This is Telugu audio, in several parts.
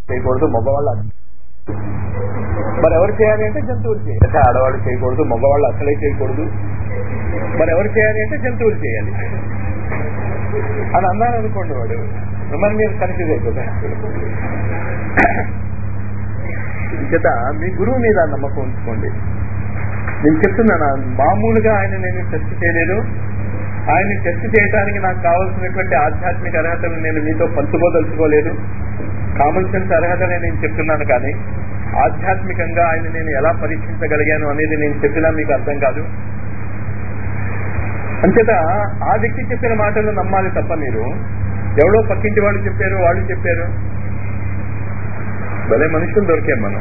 చేయకూడదు మగవాళ్ళు మరి ఎవరు చేయాలి అంటే జంతువులు చేయాలి అంటే ఆడవాళ్ళు చేయకూడదు మగవాళ్ళు అసలే చేయకూడదు మరి ఎవరు చేయాలి అంటే జంతువులు చేయాలి అని అన్నాను అనుకోండి వాడు మరి మీరు కన్ఫ్యూజ్ అయిపోతారు చేత మీ గురువు మీద నమ్మకం ఉంచుకోండి నేను చెప్తున్నాను మామూలుగా ఆయన నేను టెస్ట్ చేయలేదు ఆయన్ని టెస్ట్ చేయడానికి నాకు కావాల్సినటువంటి ఆధ్యాత్మిక అర్హతలు నేను మీతో పంచుకోదలుచుకోలేదు కామన్ సెన్స్ అర్హతనే నేను చెప్తున్నాను కానీ ఆధ్యాత్మికంగా ఆయన నేను ఎలా పరీక్షించగలిగాను అనేది నేను చెప్పినా మీకు అర్థం కాదు అంచేత ఆ వ్యక్తి చెప్పిన మాటలు నమ్మాలి తప్ప మీరు ఎవడో పక్కింటి వాళ్ళు చెప్పారు వాళ్ళు చెప్పారు భలే మనుషులు దొరికాం మనం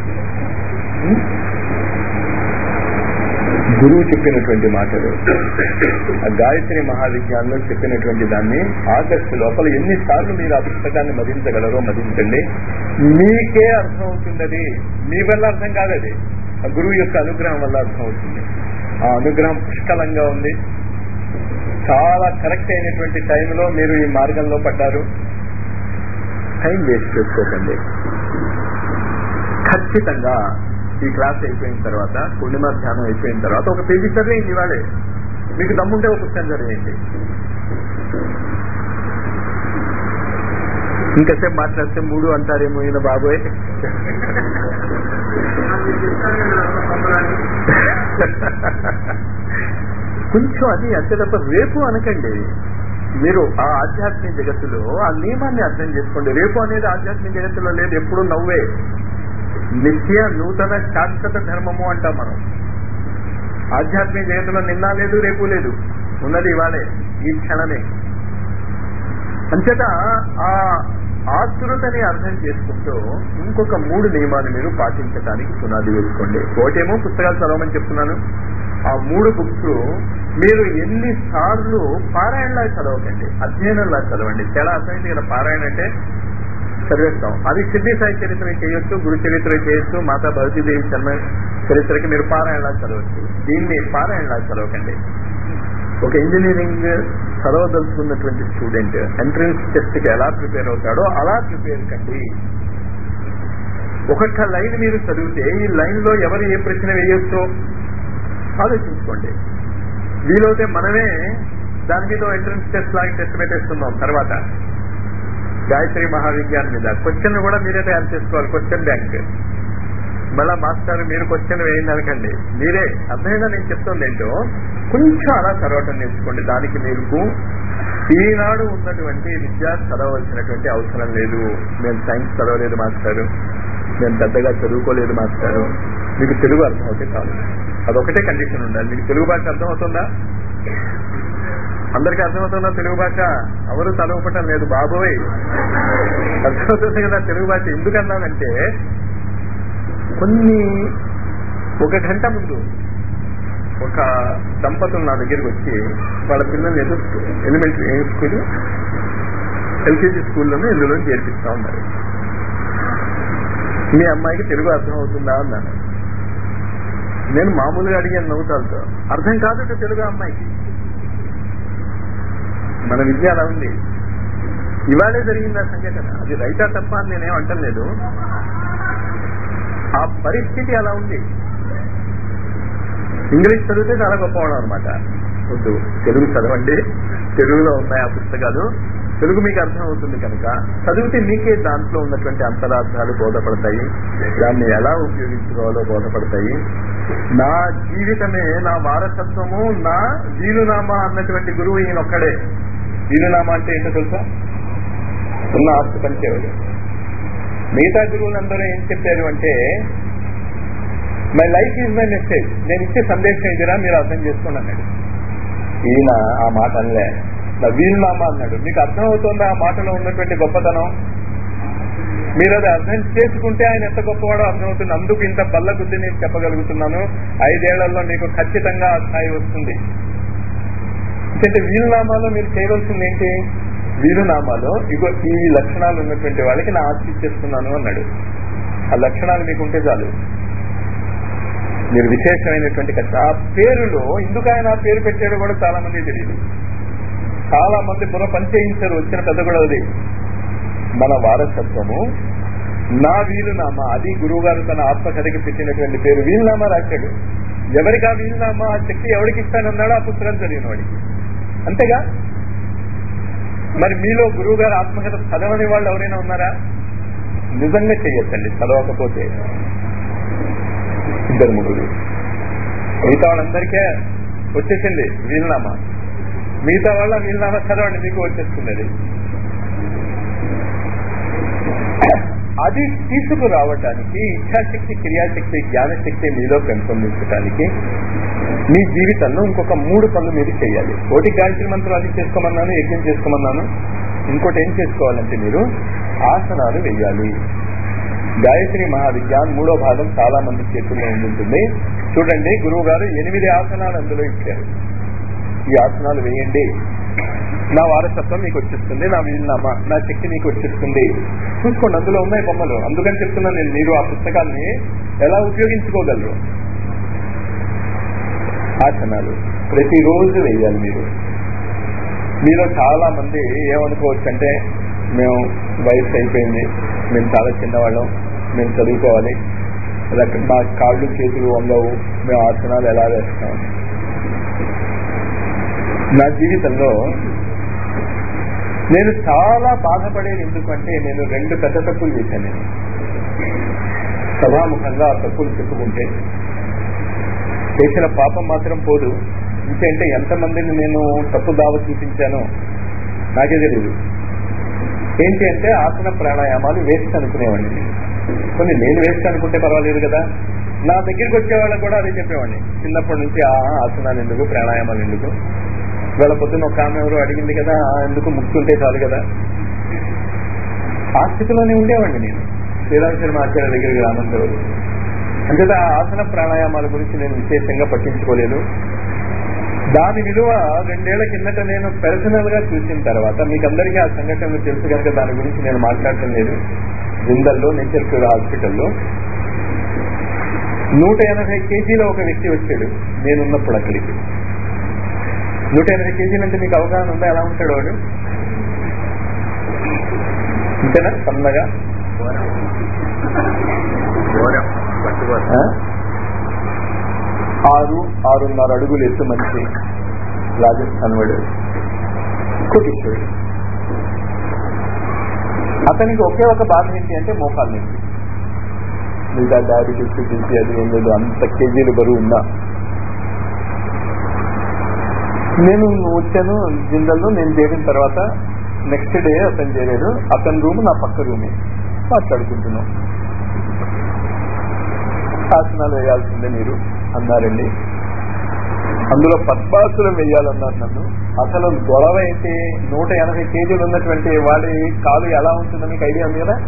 గురువు చెప్పినటువంటి మాటలు ఆ గాయత్రి మహావిజ్ఞానంలో చెప్పినటువంటి దాన్ని ఆగస్టు లోపల ఎన్నిసార్లు మీరు ఆ పుస్తకాన్ని మదించగలరో మదించండి మీకే అర్థం అవుతుంది మీ వల్ల అర్థం కాదది ఆ గురువు యొక్క అనుగ్రహం వల్ల అర్థం అవుతుంది ఆ అనుగ్రహం పుష్కలంగా ఉంది చాలా కరెక్ట్ అయినటువంటి టైంలో మీరు ఈ మార్గంలో పడ్డారు టైం వేస్ట్ చేసుకోకండి ఖచ్చితంగా ఈ క్లాస్ అయిపోయిన తర్వాత పూర్ణిమ ధ్యానం అయిపోయిన తర్వాత ఒక పేజీ చదివేయండి ఇవాళే మీకు దమ్ముంటే ఒక పుస్తకం చదివేయండి ఇంకసేపు మాట్లాడితే మూడు అంటారేమో ఈయన బాబోయ్ కొంచెం అది అంతే తప్ప రేపు అనకండి మీరు ఆ ఆధ్యాత్మిక జగత్తులో ఆ నియమాన్ని అర్థం చేసుకోండి రేపు అనేది ఆధ్యాత్మిక జగత్తులో లేదు ఎప్పుడు నవ్వే నిత్య నూతన శాశ్వత ధర్మము అంటాం మనం ఆధ్యాత్మిక జగత్తులో నిన్న లేదు రేపు లేదు ఉన్నది ఇవాళే ఈ క్షణమే అంచేత ఆ ఆతృతని అర్థం చేసుకుంటూ ఇంకొక మూడు నియమాలు మీరు పాటించడానికి పునాది వేసుకోండి ఒకటేమో పుస్తకాలు చదవమని చెప్తున్నాను ఆ మూడు బుక్స్ మీరు ఎన్ని సార్లు పారాయణలా చదవకండి అధ్యయనంలా చదవండి తేడా అర్థమైంది కదా పారాయణ అంటే చదివేస్తాం అది సిద్ధి సాయి చరిత్ర చేయొచ్చు గురు చరిత్ర చేయొచ్చు మాతా భగవతీదేవి శర్మ చరిత్రకి మీరు పారాయణలా చదవచ్చు దీన్ని పారాయణలా చదవకండి ఒక ఇంజనీరింగ్ చదవదలుచుకున్నటువంటి స్టూడెంట్ ఎంట్రన్స్ టెస్ట్ కి ఎలా ప్రిపేర్ అవుతాడో అలా ప్రిపేర్ కండి ఒక్కొక్క లైన్ మీరు చదివితే ఈ లైన్ లో ఎవరు ఏ ప్రశ్న వేయొచ్చో ఆలోచించుకోండి వీలైతే మనమే దాని మీద ఎంట్రన్స్ టెస్ట్ లాగా టెస్ట్ పెట్టేస్తున్నాం తర్వాత గాయత్రి మహావిజ్ఞానం మీద క్వశ్చన్ కూడా మీరే తయారు చేసుకోవాలి క్వశ్చన్ బ్యాంక్ మళ్ళా మాస్టర్ మీరు క్వశ్చన్ వేయండి అనకండి మీరే అర్థమైనా నేను చెప్తుంది ఏంటో కొంచెం అలా చదవటం నేర్చుకోండి దానికి మీకు ఈనాడు ఉన్నటువంటి విద్య చదవలసినటువంటి అవసరం లేదు నేను సైన్స్ చదవలేదు మాస్టారు నేను పెద్దగా చదువుకోలేదు మాస్టారు మీకు తెలుగు అర్థం అవుతే చాలు అదొకటే కండిషన్ ఉండాలి మీకు తెలుగు భాష అర్థమవుతుందా అందరికీ అర్థమవుతుందా తెలుగు భాష ఎవరు చదవపటం లేదు బాబోయ్ అర్థమవుతుంది కదా తెలుగు భాష ఎందుకన్నానంటే కొన్ని ఒక గంట ముందు ఒక దంపతులు నా దగ్గరికి వచ్చి వాళ్ళ పిల్లల్ని ఏదో ఎలిమెంటరీ ఏ స్కూల్ ఎల్కేజీ స్కూల్లోనే ఇందులో చేర్పిస్తా ఉన్నారు మీ అమ్మాయికి తెలుగు అర్థం అవుతుందా అన్నాను నేను మామూలుగా అడిగాను నవ్వుతాలతో అర్థం కాదు తెలుగు అమ్మాయికి మన విద్య అలా ఉంది ఇవాళే జరిగింది ఆ సంఘటన అది రైటా తప్ప అని నేనేం అంటలేదు ఆ పరిస్థితి అలా ఉంది ఇంగ్లీష్ చదివితే చాలా గొప్పవాడు అనమాట వద్దు తెలుగు చదవండి తెలుగులో ఉన్నాయి ఆ పుస్తకాలు తెలుగు మీకు అర్థం అవుతుంది కనుక చదివితే మీకే దాంట్లో ఉన్నటువంటి అంతరార్థాలు బోధపడతాయి దాన్ని ఎలా ఉపయోగించుకోవాలో బోధపడతాయి నా జీవితమే నా వారసత్వము నా వీలునామా అన్నటువంటి గురువు ఈయన ఒక్కడే వీలునామా అంటే ఏంటో తెలుసా ఉన్న ఆస్తి పంచేవాడు మిగతా గురువులందరూ ఏం చెప్పారు అంటే my life is my message నేను ఇచ్చే సందేశం ఇదిరా మీరు అర్థం చేసుకోండి అన్నాడు ఈయన ఆ మాట అనలే నా వీలునామా అన్నాడు మీకు అర్థం అవుతుందా ఆ మాటలో ఉన్నటువంటి గొప్పతనం మీరు అది అర్థం చేసుకుంటే ఆయన ఎంత గొప్పవాడో అర్థమవుతుంది అందుకు ఇంత బల్ల బుద్ధి నేను చెప్పగలుగుతున్నాను ఐదేళ్లలో మీకు ఖచ్చితంగా ఆ స్థాయి వస్తుంది ఎందుకంటే వీలునామాలో మీరు చేయవలసింది ఏంటి వీలునామాలో ఇగో ఈ లక్షణాలు ఉన్నటువంటి వాళ్ళకి నా ఆస్తి ఇచ్చేస్తున్నాను అన్నాడు ఆ లక్షణాలు మీకు ఉంటే చాలు మీరు విశేషమైనటువంటి కష్టం ఆ పేరులో ఎందుకు ఆయన ఆ పేరు పెట్టాడో కూడా చాలా మంది తెలియదు చాలా మంది బుర్ర పనిచేయించారు వచ్చిన పెద్ద కూడా అది మన వారసత్వము నా వీలునామా అది గురువు గారు తన ఆత్మకథకి పెట్టినటువంటి పేరు వీలునామా రాశాడు ఎవరికి ఆ వీలునామా ఆ శక్తి ఎవరికి ఇస్తానన్నాడో ఆ పుస్తకం చదివిన వాడికి అంతేగా మరి మీలో గురువు గారు ఆత్మకథ చదవని వాళ్ళు ఎవరైనా ఉన్నారా నిజంగా చెయ్యొచ్చండి చదవకపోతే ఇద్దరు ముగ్గురు మిగతా వాళ్ళందరికీ వచ్చేసింది వీలునామా మిగతా వాళ్ళ వీలునామా చదవండి మీకు వచ్చేస్తుంది అది అది తీసుకురావటానికి ఇచ్ఛాశక్తి క్రియాశక్తి జ్ఞానశక్తి మీలో పెంపొందించడానికి మీ జీవితంలో ఇంకొక మూడు పనులు మీరు చేయాలి ఒకటి గాయత్రి మంత్రాలు చేసుకోమన్నాను యజ్ఞం చేసుకోమన్నాను ఇంకోటి ఏం చేసుకోవాలంటే మీరు ఆసనాలు వేయాలి గాయత్రి మహావిజ్ఞాన్ మూడో భాగం చాలా మంది చేతుల్లో ఉంటుంది చూడండి గురువు గారు ఎనిమిది ఆసనాలు అందులో ఇచ్చారు ఈ ఆసనాలు వేయండి నా వారసత్వం మీకు వచ్చేస్తుంది నా వీలునామా నా శక్తి మీకు వచ్చేస్తుంది చూసుకోండి అందులో ఉన్నాయి బొమ్మలు అందుకని చెప్తున్నాను నేను మీరు ఆ పుస్తకాన్ని ఎలా ఉపయోగించుకోగలరు ఆసనాలు ప్రతిరోజు వేయాలి మీరు మీలో చాలా మంది ఏమనుకోవచ్చు అంటే మేము వయసు అయిపోయింది మేము చాలా చిన్నవాళ్ళం మేము చదువుకోవాలి రక- మా కాళ్ళు చేతులు వంగవు మేము ఆసనాలు ఎలా వేస్తాం నా జీవితంలో నేను చాలా బాధపడేది ఎందుకంటే నేను రెండు పెద్ద తప్పులు చేశాను నేను సభాముఖంగా ఆ తప్పులు చెప్పుకుంటే చేసిన పాపం మాత్రం పోదు ఇంకంటే ఎంతమందిని నేను తప్పు దావ చూపించానో నాకే తెలియదు ఏంటి అంటే ఆసన ప్రాణాయామాలు వేస్ట్ అనుకునేవాడిని నేను. కొన్ని నేను వేస్ట్ అనుకుంటే పర్వాలేదు కదా నా దగ్గరికి వచ్చే వాళ్ళకి కూడా అదే చెప్పేవాడిని చిన్నప్పటి నుంచి ఆ ఆసనాలు ఎందుకు ప్రాణాయామాలు ఎందుకు వేళ పొద్దున్న ఒక ఆమె ఎవరు అడిగింది కదా "ఆ, ఎందుకు ముక్తుంటే చాలు కదా ఆ స్థితిలోనే ఉండేవాడిని నేను శ్రీరామ శర్మ ఆచార్య దగ్గరికి రానంత రోజు అంతేత ఆ ఆసన ప్రాణాయామాల గురించి నేను విశేషంగా పట్టించుకోలేదు దాని విలువ రెండేళ్ల కిందట నేను పర్సనల్ గా చూసిన తర్వాత మీకు అందరికీ ఆ సంఘటనలు తెలుసు కనుక దాని గురించి నేను మాట్లాడటం లేదు జిందల్లో నేచర్ క్యూర్ హాస్పిటల్లో నూట ఎనభై కేజీల ఒక వ్యక్తి వచ్చాడు నేనున్నప్పుడు అక్కడికి నూట ఎనభై కేజీలు అంటే మీకు అవగాహన ఉందా ఎలా ఉంటాడు వాడు అంతేనా సన్నగా ఘోరం పట్టుకోరు ఆ? ఆరు ఆరున్నర అడుగులు ఎత్తు మనిషి రాజస్థాన్ వాడు కోటీశ్వరుడు అతనికి ఒకే ఒక బాధ ఏంటి అంటే మోకాలు నుంచి మిగతా డయాబెటీస్ బీపీ అది ఏం లేదు అంత కేజీలు బరువు ఉందా నేను వచ్చాను జిందల్లో నేను చేరిన తర్వాత నెక్స్ట్ డే అతను చేరాడు అతని రూమ్ నా పక్క రూమే మాట్లాడుకుంటున్నాం శాసనాలు వేయాల్సిందే మీరు అన్నారండి అందులో పద్మాసులు వేయాలన్నారు నన్ను అసలు గొడవ ఏంటి నూట ఎనభై కేజీలు ఉన్నటువంటి వాడి కాలు ఎలా ఉంటుందో మీకు ఐడియా ఉంది కదా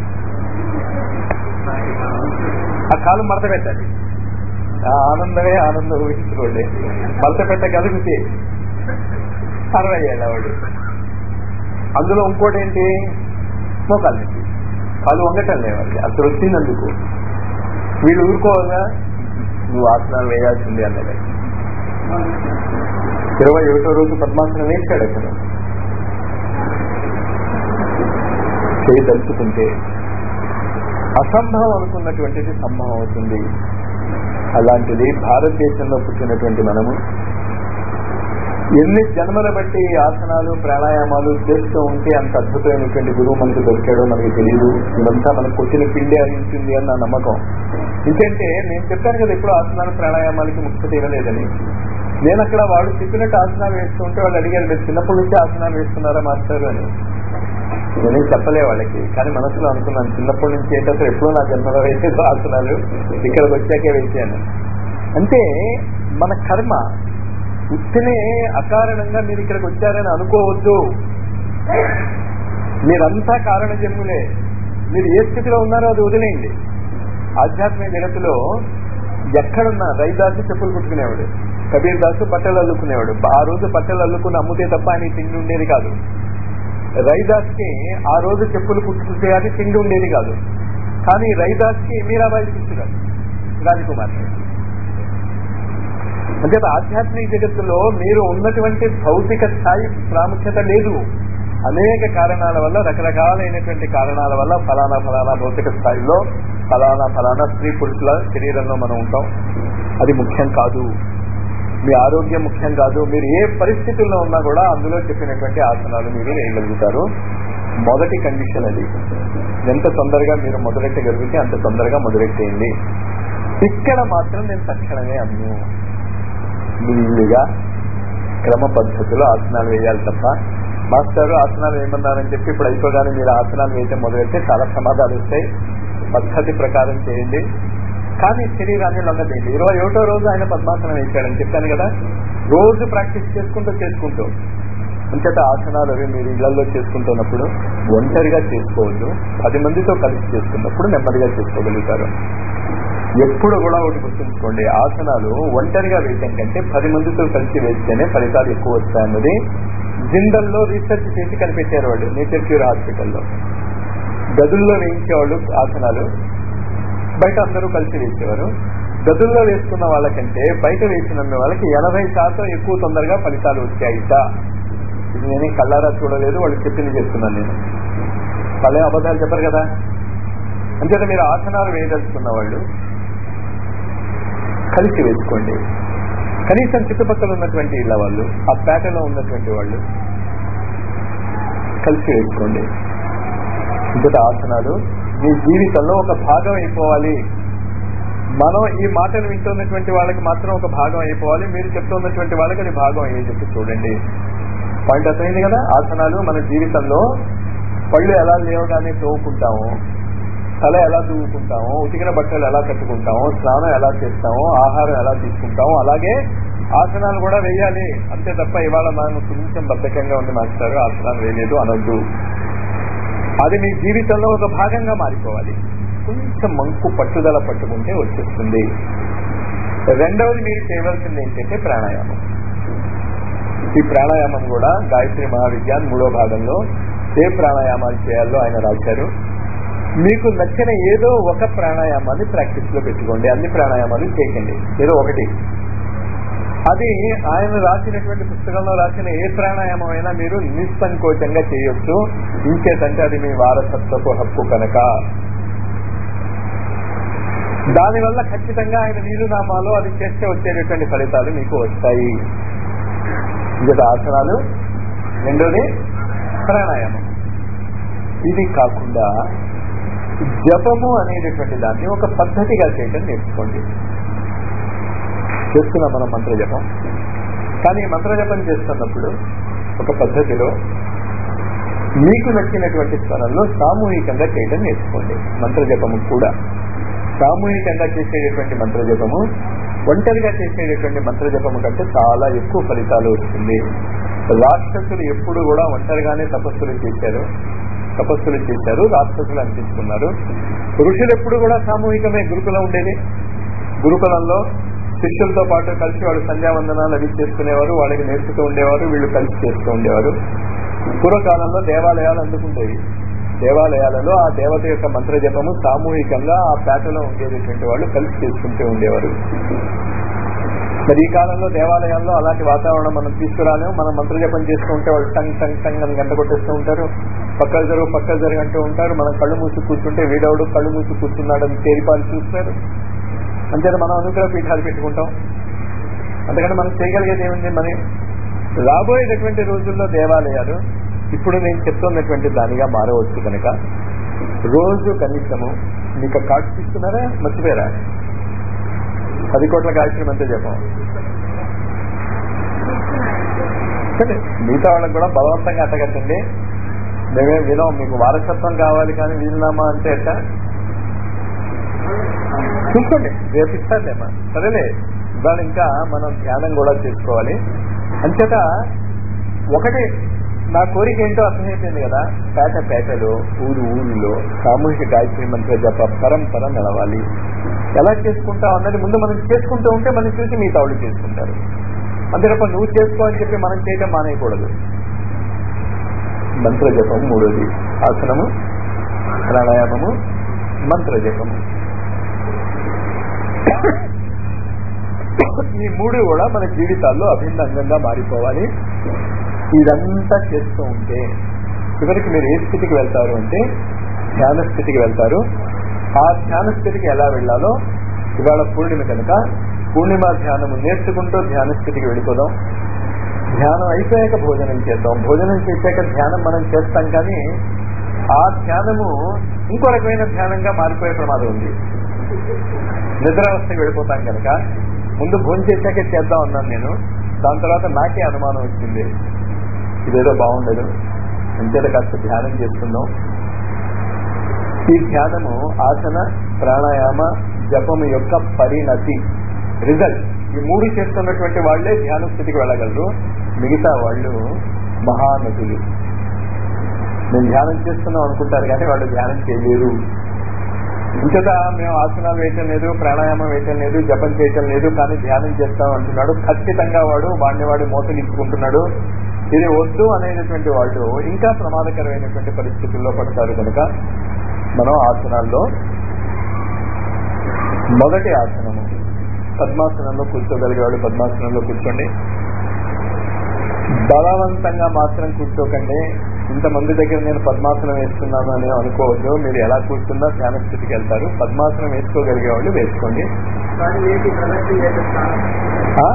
ఆ కాలు మడత పెట్టాలి ఆ ఆనందమే ఆనందం ఊహించుకోండి మడత పెట్టగలిగితే అరవై ఏళ్ళవాడు అందులో ఇంకోటి ఏంటి మోకాలు నొప్పి కాలు వంగటం లేవాలి అసలు వచ్చిందందుకు వీళ్ళు ఊరుకోవాలా నువ్వు ఆసనాలు వేయాల్సిందే అన్నది ఇరవై ఒకటో రోజు పద్మాసనం వేశాడు అతను చేయి తలుచుకుంటే అసంభవం అనుకున్నటువంటిది సంభవం అవుతుంది అలాంటిది భారతదేశంలో పుట్టినటువంటి మనము ఎన్ని జన్మల బట్టి ఈ ఆసనాలు ప్రాణాయామాలు చేస్తూ ఉంటే అంత అద్భుతమైనటువంటి గురువు మనకు దొరికాడో మనకు తెలియదు ఇదంతా మనకు కొట్టిన పిండి అయింది అని నా నమ్మకం ఎందుకంటే నేను చెప్పాను కదా ఎప్పుడు ఆసనాలు ప్రాణాయామాలకి ముఖ్యత ఇవ్వలేదని నేను అక్కడ వాళ్ళు చెప్పినట్టు ఆసనాలు వేస్తుంటే వాళ్ళు అడిగారు మీరు చిన్నప్పటి నుంచి ఆసనాలు వేస్తున్నారా మాస్టర్ అని నేనేం చెప్పలే వాళ్ళకి కానీ మనసులో అనుకున్నాను చిన్నప్పటి నుంచి ఏంటంటే ఎప్పుడో నా జన్మలో వేసేదో ఆసనాలు ఇక్కడికి వచ్చాకే వేసాను అంటే మన కర్మ ఉత్తినే అకారణంగా మీరు ఇక్కడికి వచ్చారని అనుకోవద్దు మీరంతా కారణ జన్ములే మీరు ఏ స్థితిలో ఉన్నారో అది వదిలేయండి ఆధ్యాత్మిక జగత్తులో ఎక్కడున్నా రైదాసు చెప్పులు కుట్టుకునేవాడు కబీర్ దాసు బట్టలు అల్లుకునేవాడు ఆ రోజు బట్టలు అల్లుకుని అమ్ముతే తప్ప ఆయన తిండి ఉండేది కాదు రైదాస్ కి ఆ రోజు చెప్పులు కుట్టుకుంటే అది తిండి ఉండేది కాదు కానీ రైదాస్ కి మీరాబాయి చూస్తున్నారు రాజకుమార్ అంటే ఆధ్యాత్మిక జగత్తులో మీరు ఉన్నటువంటి భౌతిక స్థాయి ప్రాముఖ్యత లేదు అనేక కారణాల వల్ల రకరకాలైనటువంటి కారణాల వల్ల ఫలానా ఫలానా భౌతిక స్థాయిలో ఫలానా ఫలానా స్త్రీ పురుషుల శరీరంలో మనం ఉంటాం అది ముఖ్యం కాదు మీ ఆరోగ్యం ముఖ్యం కాదు మీరు ఏ పరిస్థితుల్లో ఉన్నా కూడా అందులో చెప్పినటువంటి ఆసనాలు మీరు వేయగలుగుతారు మొదటి కండిషన్ అది ఎంత తొందరగా మీరు మొదలెట్టగలిగితే అంత తొందరగా మొదలెట్టేయండి ఇక్కడ మాత్రం నేను తక్షణమే అన్ను వీలుగా క్రమ పద్ధతిలో ఆసనాలు వేయాలి తప్ప మాస్టర్ ఆసనాలు వేయమన్నారని చెప్పి ఇప్పుడు అయిపోగానే మీరు ఆసనాలు వేయటం మొదలెడితే చాలా ప్రమాదాలు వస్తాయి పద్ధతి ప్రకారం చేయండి కానీ శరీరాన్ని లొంగదేయండి ఇరవై ఒకటో రోజు ఆయన పద్మాసనం వేశాడని చెప్పాను కదా రోజు ప్రాక్టీస్ చేసుకుంటూ చేసుకుంటూ అంతటా ఆసనాలు అవి మీరు ఇళ్లలో చేసుకుంటున్నప్పుడు ఒంటరిగా చేసుకోవద్దు పది మందితో కలిసి చేసుకున్నప్పుడు నెమ్మదిగా చేసుకోగలుగుతారు ఎప్పుడు కూడా ఒకటి గుర్తుంచుకోండి ఆసనాలు ఒంటరిగా వేయటం కంటే పది మందితో కలిసి వేస్తేనే ఫలితాలు ఎక్కువ వస్తాయన్నది జిందల్లో రీసెర్చ్ చేసి కనిపెట్టారు వాళ్ళు నేచర్ క్యూర్ హాస్పిటల్లో గదుల్లో వేయించేవాళ్ళు ఆసనాలు బయట అందరూ కలిసి వేసేవారు గదుల్లో వేసుకున్న వాళ్ళకంటే బయట వేసిన వాళ్ళకి ఎనభై శాతం ఎక్కువ తొందరగా ఫలితాలు వచ్చాయిట ఇది నేనే కళ్ళారా చూడలేదు వాళ్ళు చెప్పింది చెప్తున్నాను నేను వాళ్ళే అబద్ధాలు చెప్పరు కదా అంచేత మీరు ఆసనాలు వేయదలుచుకున్న వాళ్ళు కలిసి వేసుకోండి కనీసం చుట్టుపక్కల ఉన్నటువంటి ఇళ్ళ వాళ్ళు ఆ పేటలో ఉన్నటువంటి వాళ్ళు కలిసి వేసుకోండి ఇంతటి ఆసనాలు మీ జీవితంలో ఒక భాగం అయిపోవాలి మనం ఈ మాటలు వింటున్నటువంటి వాళ్ళకి మాత్రం ఒక భాగం అయిపోవాలి మీరు చెప్తున్నటువంటి వాళ్ళకి అది భాగం అయ్యే చెప్పి చూడండి పాయింట్ అర్థమైంది కదా ఆసనాలు మన జీవితంలో పళ్ళు ఎలా లేవగానే తోవుకుంటాము తల ఎలా దూవుకుంటాము ఉతికిన బట్టలు ఎలా కట్టుకుంటాము స్నానం ఎలా చేస్తాము ఆహారం ఎలా తీసుకుంటాము అలాగే ఆసనాలు కూడా వేయాలి అంతే తప్ప ఇవాళ మనం కొంచెం బద్ధకంగా ఉంది మాస్టారు ఆసనాలు వేయలేదు అనొద్దు అది మీ జీవితంలో ఒక భాగంగా మారిపోవాలి కొంచెం మంకు పట్టుదల పట్టుకుంటే వచ్చేస్తుంది రెండవది మీరు చేయవలసింది ఏంటంటే ప్రాణాయామం ఈ ప్రాణాయామం కూడా గాయత్రి మహావిజ్ఞాన్ మూడో భాగంలో ఏ ప్రాణాయామాలు చేయాలో ఆయన రాశారు మీకు నచ్చిన ఏదో ఒక ప్రాణాయామాన్ని ప్రాక్టీస్ లో పెట్టుకోండి అన్ని ప్రాణాయామాలు చేయకండి ఏదో ఒకటి అది ఆయన రాసినటువంటి పుస్తకంలో రాసిన ఏ ప్రాణాయామం అయినా మీరు నిస్సంకోచంగా చేయొచ్చు ఇంకేదంటే అది మీ వారసత్వపు హక్కు కనుక దానివల్ల ఖచ్చితంగా ఆయన నీరునామాలో అది చేస్తే వచ్చేటటువంటి ఫలితాలు మీకు వస్తాయి ఇంకా ఆసనాలు రెండోది ప్రాణాయామం ఇది కాకుండా జపము అనేటటువంటి దాన్ని ఒక పద్ధతిగా చేయటం నేర్చుకోండి చేస్తున్నాం మనం మంత్ర జపం కానీ మంత్ర జపం చేస్తున్నప్పుడు ఒక పద్ధతిలో మీకు నచ్చినటువంటి స్థలంలో సామూహికంగా చేయడం నేర్చుకోండి మంత్ర జపము కూడా సామూహికంగా చేసేటటువంటి మంత్ర జపము ఒంటరిగా చేసేటటువంటి మంత్ర జపము కంటే చాలా ఎక్కువ ఫలితాలు వస్తుంది రాక్షసులు ఎప్పుడు కూడా ఒంటరిగానే తపస్సులు చేశారు తపస్సులు చేశారు రాక్షసులు అనిపించుకున్నారు ఋషులు ఎప్పుడు కూడా సామూహికమే గురుకులం ఉండేది గురుకులంలో శిష్యులతో పాటు కలిసి వాళ్ళు సంధ్యావందనాలు అవి చేసుకునేవారు వాళ్ళకి నేర్పుతూ ఉండేవారు వీళ్ళు కలిసి చేస్తూ ఉండేవారు పూర్వకాలంలో దేవాలయాలు అందుకుండేవి దేవాలయాలలో ఆ దేవత యొక్క మంత్ర జపము సామూహికంగా ఆ పేటలో ఉండేటటువంటి వాళ్ళు కలిసి చేసుకుంటూ ఉండేవారు మరి ఈ కాలంలో దేవాలయాల్లో అలాంటి వాతావరణం మనం తీసుకురాలేము మనం మంత్ర జపం చేస్తూ ఉంటే వాళ్ళు టంగ్ టంగ్ టంగ్ అని గంట కొట్టేస్తూ ఉంటారు పక్కలు జరుగు పక్కలు జరుగు అంటూ ఉంటారు మనం కళ్ళు మూసి కూర్చుంటే వీడవుడు కళ్ళు మూసి కూర్చున్నాడని తేలిపాలు చూస్తారు అంతేనా మనం అనుగ్రహ పీఠాలు పెట్టుకుంటాం అందుకని మనం చేయగలిగేది ఏముంది మరి రాబోయేటటువంటి రోజుల్లో దేవాలయాలు ఇప్పుడు నేను చెప్తున్నటువంటి దానిగా మారవచ్చు కనుక రోజు కనీసము మీకు కార్డు తీసుకున్నారా మర్చిపోయారా పది కోట్ల గాయత్రి మంత్రి చెప్పాం సరే మిగతా వాళ్ళకి కూడా బలవంతంగా అట్టగట్టండి మేమేం వినాం మీకు వారసత్వం కావాలి కానీ వీలునామా అంటే ఎట్ట చూసుకోండి రేపు ఇస్తారులేమా సరేలే ఇవాళ ఇంకా మనం ధ్యానం కూడా చేసుకోవాలి అంచేత ఒకటి నా కోరిక ఏంటో అర్థమైపోయింది కదా పేట పేటలో ఊరు ఊరిలో సామూహిక గాయత్రి మంత్ర జప పరంపర నిలవాలి ఎలా చేసుకుంటావు అన్నది ముందు మనం చేసుకుంటూ ఉంటే మనం చూసి మిగతా వాళ్ళు చేసుకుంటారు అంతే తప్ప నువ్వు చేసుకో అని చెప్పి మనం చేయటం మానేయకూడదు మంత్ర జపం మూడోది ఆసనము ప్రాణాయామము మంత్ర జపము ఈ మూడు కూడా మన జీవితాల్లో అభిన్నంగా మారిపోవాలి ఇదంతా చేస్తూ ఉంటే చివరికి మీరు ఏ స్థితికి వెళ్తారు అంటే ధ్యాన స్థితికి వెళ్తారు ఆ ధ్యాన స్థితికి ఎలా వెళ్ళాలో ఇవాళ పూర్ణిమ కనుక పూర్ణిమ ధ్యానము నేర్చుకుంటూ ధ్యాన స్థితికి వెళ్ళిపోదాం ధ్యానం అయిపోయాక భోజనం చేద్దాం భోజనం చేశాక ధ్యానం మనం చేస్తాం కానీ ఆ ధ్యానము ఇంకో రకమైన ధ్యానంగా మారిపోయే ప్రమాదం ఉంది నిద్రావస్థకి వెళ్ళిపోతాం కనుక ముందు భోజనం చేశాకే చేద్దాం అన్నాను నేను దాని తర్వాత నాకే అనుమానం వచ్చింది ఇదేదో బాగుండదు అంతేత కాస్త ధ్యానం చేస్తున్నాం ఈ ధ్యానము ఆసన ప్రాణాయామ జపము యొక్క పరిణతి రిజల్ట్ ఈ మూడు చేస్తున్నటువంటి వాళ్లే ధ్యాన స్థితికి వెళ్ళగలరు మిగతా వాళ్ళు మహానటులు మేము ధ్యానం చేస్తున్నాం అనుకుంటారు కానీ వాళ్ళు ధ్యానం చేయలేరు ఇంకదా మేము ఆసనాలు వేయటం లేదు ప్రాణాయామం వేయటం లేదు జపం చేయటం లేదు కానీ ధ్యానం చేస్తాం అంటున్నాడు ఖచ్చితంగా వాడు వాడిని వాడి మోసలు ఇచ్చుకుంటున్నాడు ఇది వద్దు అనేటటువంటి వాళ్ళు ఇంకా ప్రమాదకరమైనటువంటి పరిస్థితుల్లో పడతారు కనుక మనం ఆసనాల్లో మొదటి ఆసనము పద్మాసనంలో కూర్చోగలిగేవాడు పద్మాసనంలో కూర్చోండి బలవంతంగా మాత్రం కూర్చోకండి ఇంతమంది దగ్గర నేను పద్మాసనం వేస్తున్నాను అని అనుకోవద్దు మీరు ఎలా కూర్చున్నా ధ్యాన స్థితికి వెళ్తారు పద్మాసనం వేసుకోగలిగే వాళ్ళు వేసుకోండి ఆ?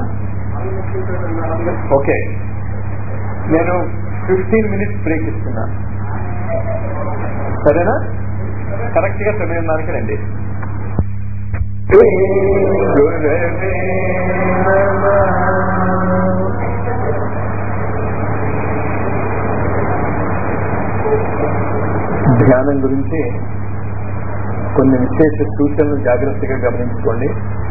ఓకే నేను ఫిఫ్టీన్ మినిట్స్ బ్రేక్ ఇస్తున్నా సరేనా కరెక్ట్ గా తొమ్మిదిన్నరకి రండి గురవే నమః. ధ్యానం గురించి కొన్ని విశేష సూచనలు జాగ్రత్తగా గమనించుకోండి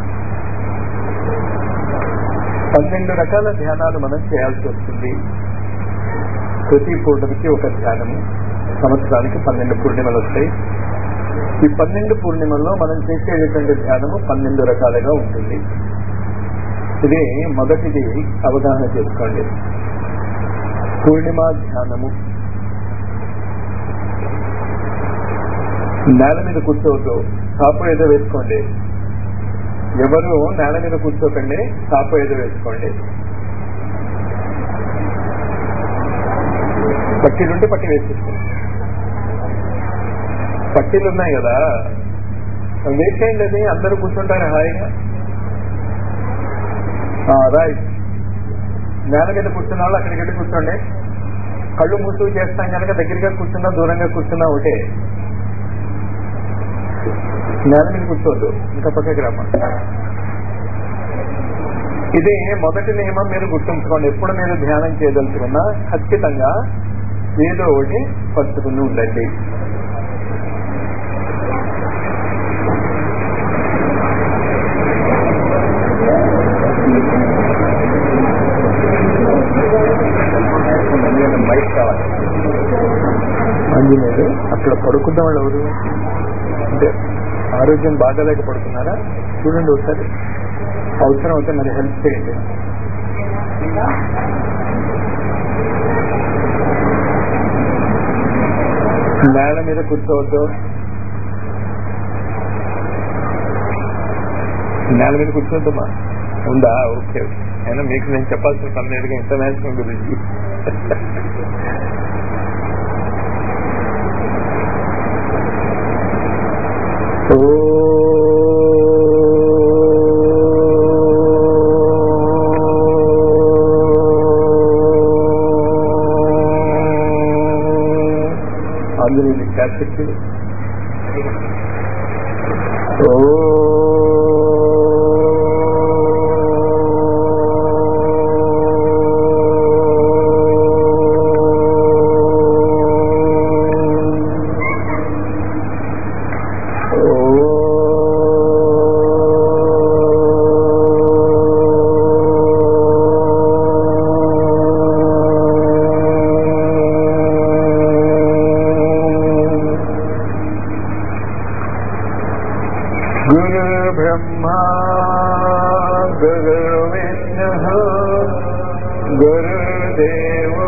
పన్నెండు రకాల ధ్యానాలు మనం చేయాల్సి వస్తుంది ప్రతి పూర్ణిమకి ఒక ధ్యానము సంవత్సరానికి పన్నెండు పూర్ణిమలు వస్తాయి ఈ పన్నెండు పూర్ణిమల్లో మనం చేసేటటువంటి ధ్యానము పన్నెండు రకాలుగా ఉంటుంది ఇది మొదటిది అవగాహన చేసుకోండి పూర్ణిమ ధ్యానము నేల మీద కూర్చోవద్దు కాపు ఏదో వేసుకోండి ఎవరు నేల మీద కూర్చోకండి కాపు ఏదో వేసుకోండి పట్టీలుంటే పట్టి వేసేసుకోండి పట్టీలు ఉన్నాయి కదా అవి వేసేయండి అది అందరూ కూర్చుంటారు హాయిగా రైట్ నేల మీద కూర్చున్న వాళ్ళు అక్కడికి వెళ్ళి కూర్చోండి కళ్ళు మూసుకు చేస్తాం కనుక దగ్గరగా కూర్చున్నా దూరంగా కూర్చున్నా ఒకటే నేల మీద కూర్చోవద్దు ఇంకా పక్కకి రమ్మ ఇది మొదటి నియమం మీరు గుర్తుంచుకోండి ఎప్పుడు మీరు ధ్యానం చేయదలుచుకున్నా ఖచ్చితంగా ఏదో ఒకటి పట్టుకుని ఉండండి మైక్ కావాలి ఆంజనేయుడు అక్కడ పడుకున్న వాళ్ళు ఎవరు అంటే ఆరోగ్యం బాగాలేక పడుతున్నారా చూడండి ఒకసారి అవసరం అయితే మరి హెల్ప్ చేయండి నేల మీద కూర్చోవద్దు నేల మీద కూర్చోవద్దమ్మా ఉందా ఓకే ఓకే అయినా మీకు నేను చెప్పాల్సిన పని లేదుగా ఇంటర్నేషనల్ గురించి ఆంజనేయుని క్యాసెట్ ఓ గురు బ్రహ్మా గురు విష్ణు గురుదేవో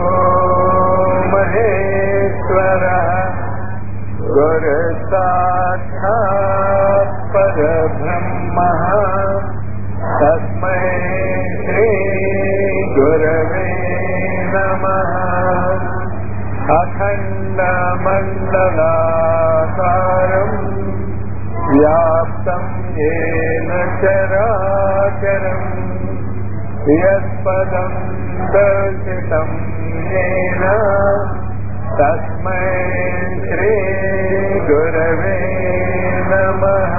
మహేశ్వర గురు సాక్షాత్ పరబ్రహ్మ తస్మై శ్రీ గురవే నమ అఖండ మండలాకారం వ్యాప్తం ఏన చరాచరం యత్పదం దర్శితం ఏన తస్మై శ్రీ గురవే నమః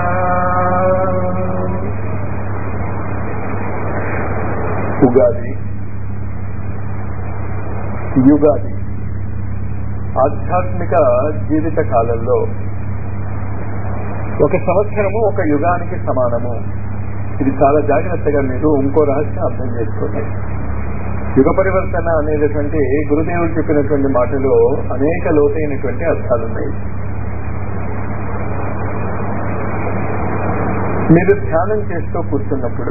ఉగాది యుగాది ఆధ్యాత్మిక జీవిత కాలంలో ఒక సంవత్సరము ఒక యుగానికి సమానము ఇది చాలా జాగ్రత్తగా మీరు ఇంకో రహస్యం అర్థం చేసుకోండి యుగ పరివర్తన అనేటటువంటి గురుదేవుడు చెప్పినటువంటి మాటలో అనేక లోతైనటువంటి అర్థాలున్నాయి మీరు ధ్యానం చేస్తూ కూర్చున్నప్పుడు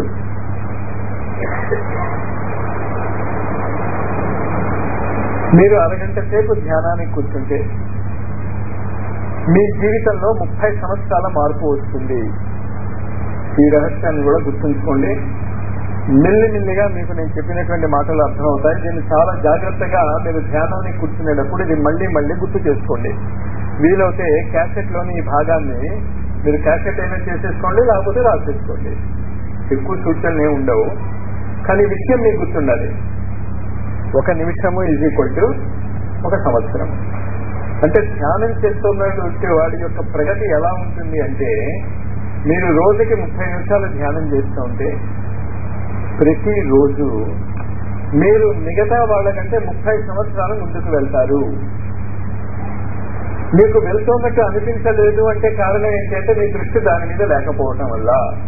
మీరు అరగంట సేపు ధ్యానానికి కూర్చుంటే మీ జీవితంలో ముప్పై సంవత్సరాల మార్పు వస్తుంది ఈ రహస్యాన్ని కూడా గుర్తుంచుకోండి మెల్లిమెల్లిగా మీకు నేను చెప్పినటువంటి మాటలు అర్థమవుతాయి దీన్ని చాలా జాగ్రత్తగా మీరు ధ్యానానికి కూర్చునేటప్పుడు ఇది మళ్ళీ మళ్ళీ గుర్తు చేసుకోండి వీలైతే క్యాసెట్ లోని ఈ భాగాన్ని మీరు క్యాసెట్ అయినా చేసేసుకోండి లేకపోతే రాసేసుకోండి ఎక్కువ సూచనలు ఏమి ఉండవు కానీ విషయం మీకు గుర్తుండాలి ఒక నిమిషము ఈజ్ ఈక్వల్ టు ఒక సంవత్సరం అంటే ధ్యానం చేస్తున్నటువంటి వాడి యొక్క ప్రగతి ఎలా ఉంటుంది అంటే మీరు రోజుకి ముప్పై నిమిషాలు ధ్యానం చేస్తూ ఉంటే ప్రతి రోజు మీరు మిగతా వాళ్ళకంటే ముప్పై సంవత్సరాలు ముందుకు వెళ్తారు మీకు వెళ్తున్నట్టు అనిపించలేదు అంటే కారణం ఏంటంటే మీ దృష్టి దాని మీద లేకపోవటం వల్ల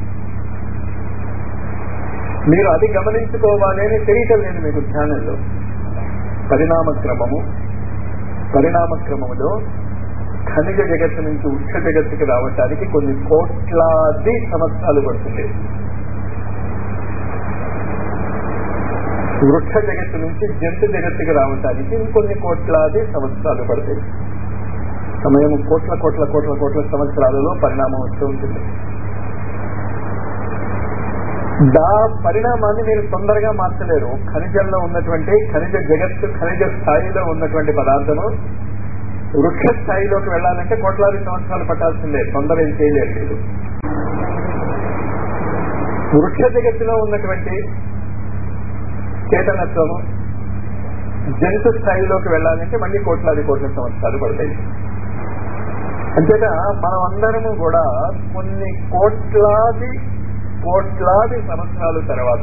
మీరు అది గమనించుకోవాలి అని తెలియటం లేదు మీకు ధ్యానంలో పరిణామ క్రమము పరిణామ క్రమములో ఖనిజ జగత్తు నుంచి ఉచ్చ జగత్తుకి రావటానికి కొన్ని కోట్లాది సంవత్సరాలు పడుతుంది వృక్ష జగత్తు నుంచి జంతు జగత్తుకి రావటానికి ఇంకొన్ని కోట్లాది సంవత్సరాలు పడతాయి సమయం కోట్ల కోట్ల కోట్ల కోట్ల సంవత్సరాలలో పరిణామం వస్తూ ఉంటుంది దా పరిణామాన్ని మీరు తొందరగా మార్చలేరు ఖనిజంలో ఉన్నటువంటి ఖనిజ జగత్తు ఖనిజ స్థాయిలో ఉన్నటువంటి పదార్థము వృక్ష స్థాయిలోకి వెళ్ళాలంటే కోట్లాది సంవత్సరాలు పట్టాల్సిందే తొందర ఏం చేయలేరు మీరు వృక్ష జగత్తులో ఉన్నటువంటి చేతనత్వము జంతు స్థాయిలోకి వెళ్ళాలంటే మళ్ళీ కోట్లాది కోట్ల సంవత్సరాలు పడతాయి అంచేత మనం అందరము కూడా కొన్ని కోట్లాది కోట్లాది సంవత్సరాల తర్వాత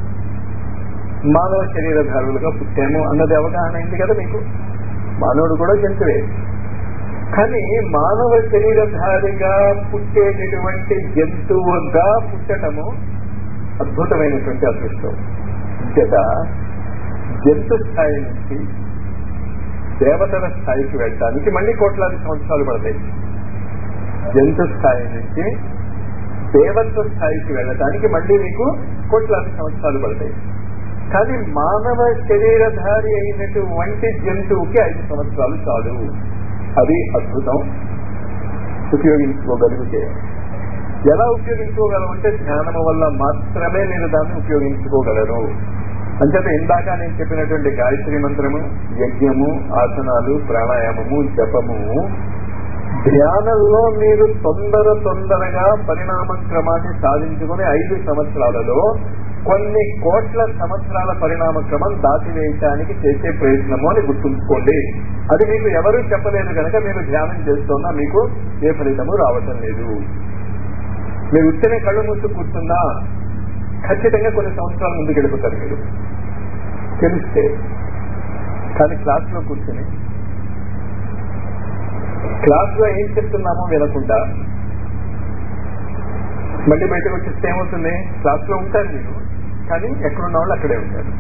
మానవ శరీరధారులుగా పుట్టాము అన్నది అవగాహన అయింది కదా మీకు మానవుడు కూడా జంతువే కానీ మానవ శరీరధారిగా పుట్టేటటువంటి జంతువుగా పుట్టటము అద్భుతమైనటువంటి అదృష్టం చేత జంతు స్థాయి నుంచి దేవతల స్థాయికి వెళ్ళడానికి మళ్ళీ కోట్లాది సంవత్సరాలు పడతాయి జంతు స్థాయి నుంచి దేవత్వ స్థాయికి వెళ్ళటానికి మళ్ళీ మీకు కోట్లాది సంవత్సరాలు పడతాయి కానీ మానవ శరీరధారి అయినటువంటి జంతువుకి ఐదు సంవత్సరాలు చాలు అది అద్భుతం ఉపయోగించుకోగలిగితే ఎలా ఉపయోగించుకోగలమంటే ధ్యానము వల్ల మాత్రమే మీరు దాన్ని ఉపయోగించుకోగలరు అంచేత ఇందాక నేను చెప్పినటువంటి గాయత్రి మంత్రము యజ్ఞము ఆసనాలు ప్రాణాయామము జపము ధ్యానంలో మీరు తొందర తొందరగా పరిణామ క్రమాన్ని సాధించుకుని ఐదు సంవత్సరాలలో కొన్ని కోట్ల సంవత్సరాల పరిణామ క్రమం దాటివేయటానికి చేసే ప్రయత్నము అని గుర్తుంచుకోండి అది మీకు ఎవరూ చెప్పలేదు కనుక మీరు ధ్యానం చేస్తున్నా మీకు ఏ ఫలితము రావటం లేదు మీరు ఉత్తనే కళ్ళు మూసి కూర్చున్నా ఖచ్చితంగా కొన్ని సంవత్సరాల ముందుకు వెళ్ళిపోతారు మీరు తెలిస్తే కానీ క్లాస్ లో కూర్చుని క్లాస్ లో ఏం చెప్తున్నామో వినకుండా మళ్ళీ బయటకు వచ్చేస్తే ఏమవుతుంది క్లాస్ లో ఉంటారు మీరు కానీ ఎక్కడున్న వాళ్ళు అక్కడే ఉంటారు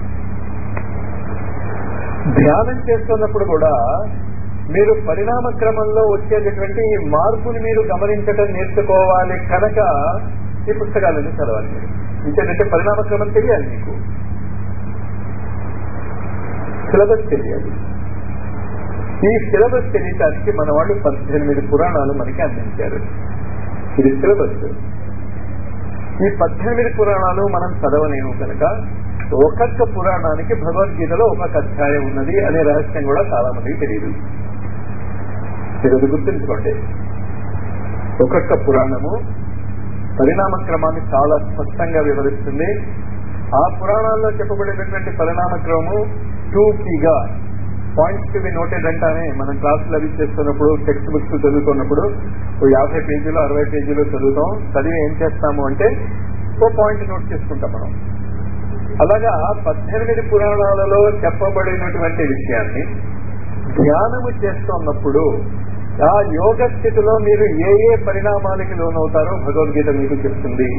ధ్యానం చేస్తున్నప్పుడు కూడా మీరు పరిణామ క్రమంలో వచ్చేటటువంటి ఈ మార్పుని మీరు గమనించడం నేర్చుకోవాలి కనుక ఈ పుస్తకాలను చదవాలి మీరు ఇంకేంటంటే పరిణామ క్రమం తెలియాలి మీకు సిలబస్ తెలియాలి ఈ సిలబస్ తెలియటానికి మన వాళ్ళు పద్దెనిమిది పురాణాలు మనకి అందించారు ఇది సిలబస్ ఈ పద్దెనిమిది పురాణాలు మనం చదవలేము కనుక ఒక్కొక్క పురాణానికి భగవద్గీతలో ఒక్కొక్క అధ్యాయం ఉన్నది అనే రహస్యం కూడా చాలా మందికి తెలియదు మీరు అది గుర్తుంచుకోండి ఒక్కొక్క పురాణము పరిణామ క్రమాన్ని చాలా స్పష్టంగా వివరిస్తుంది ఆ పురాణాల్లో చెప్పబడినటువంటి పరిణామ క్రమము టూ కీగా పాయింట్స్ టు బి నోటెడ్ అంటానే మనం క్లాసులు అవి చేస్తున్నప్పుడు టెక్స్ట్ బుక్స్ చదువుతున్నప్పుడు ఓ యాభై పేజీలు అరవై పేజీలు చదువుతాం చదివి ఏం చేస్తాము అంటే ఓ పాయింట్ నోట్ చేసుకుంటాం మనం అలాగా పద్దెనిమిది పురాణాలలో చెప్పబడినటువంటి విషయాన్ని ధ్యానము చేస్తున్నప్పుడు ఆ యోగ స్థితిలో మీరు ఏ ఏ పరిణామాలకి లోనవుతారో భగవద్గీత మీకు చెప్తుంది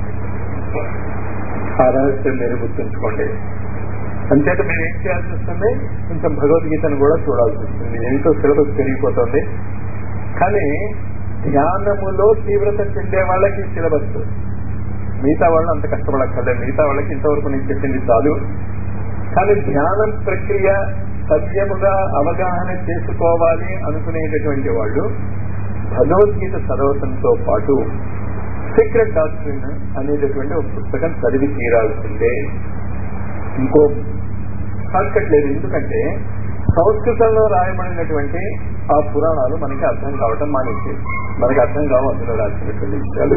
ఆ రహస్యం మీరు గుర్తుంచుకోండి అంచేత మీరు ఏం చేయాల్సి వస్తుంది కొంచెం భగవద్గీతను కూడా చూడాల్సి వస్తుంది ఎంతో సిలబస్ పెరిగిపోతుంది కానీ ధ్యానములో తీవ్రత చెందే వాళ్ళకి సిలబస్ మిగతా వాళ్ళు అంత కష్టపడక్కర్లేదు మిగతా వాళ్ళకి ఇంతవరకు నేను చెప్పింది చాలు కానీ ధ్యానం ప్రక్రియ సత్యముగా అవగాహన చేసుకోవాలి అనుకునేటటువంటి వాళ్ళు భగవద్గీత చదవటంతో పాటు సీక్రెట్ డాక్టరీన్ అనేటటువంటి ఒక పుస్తకం చదివి తీరాల్సిందే ఇంకో షార్ట్కట్ లేదు ఎందుకంటే సంస్కృతంలో రాయబడినటువంటి ఆ పురాణాలు మనకి అర్థం కావటం మానేసి మనకి అర్థం కావు అందులో రాసినటువంటి విషయాలు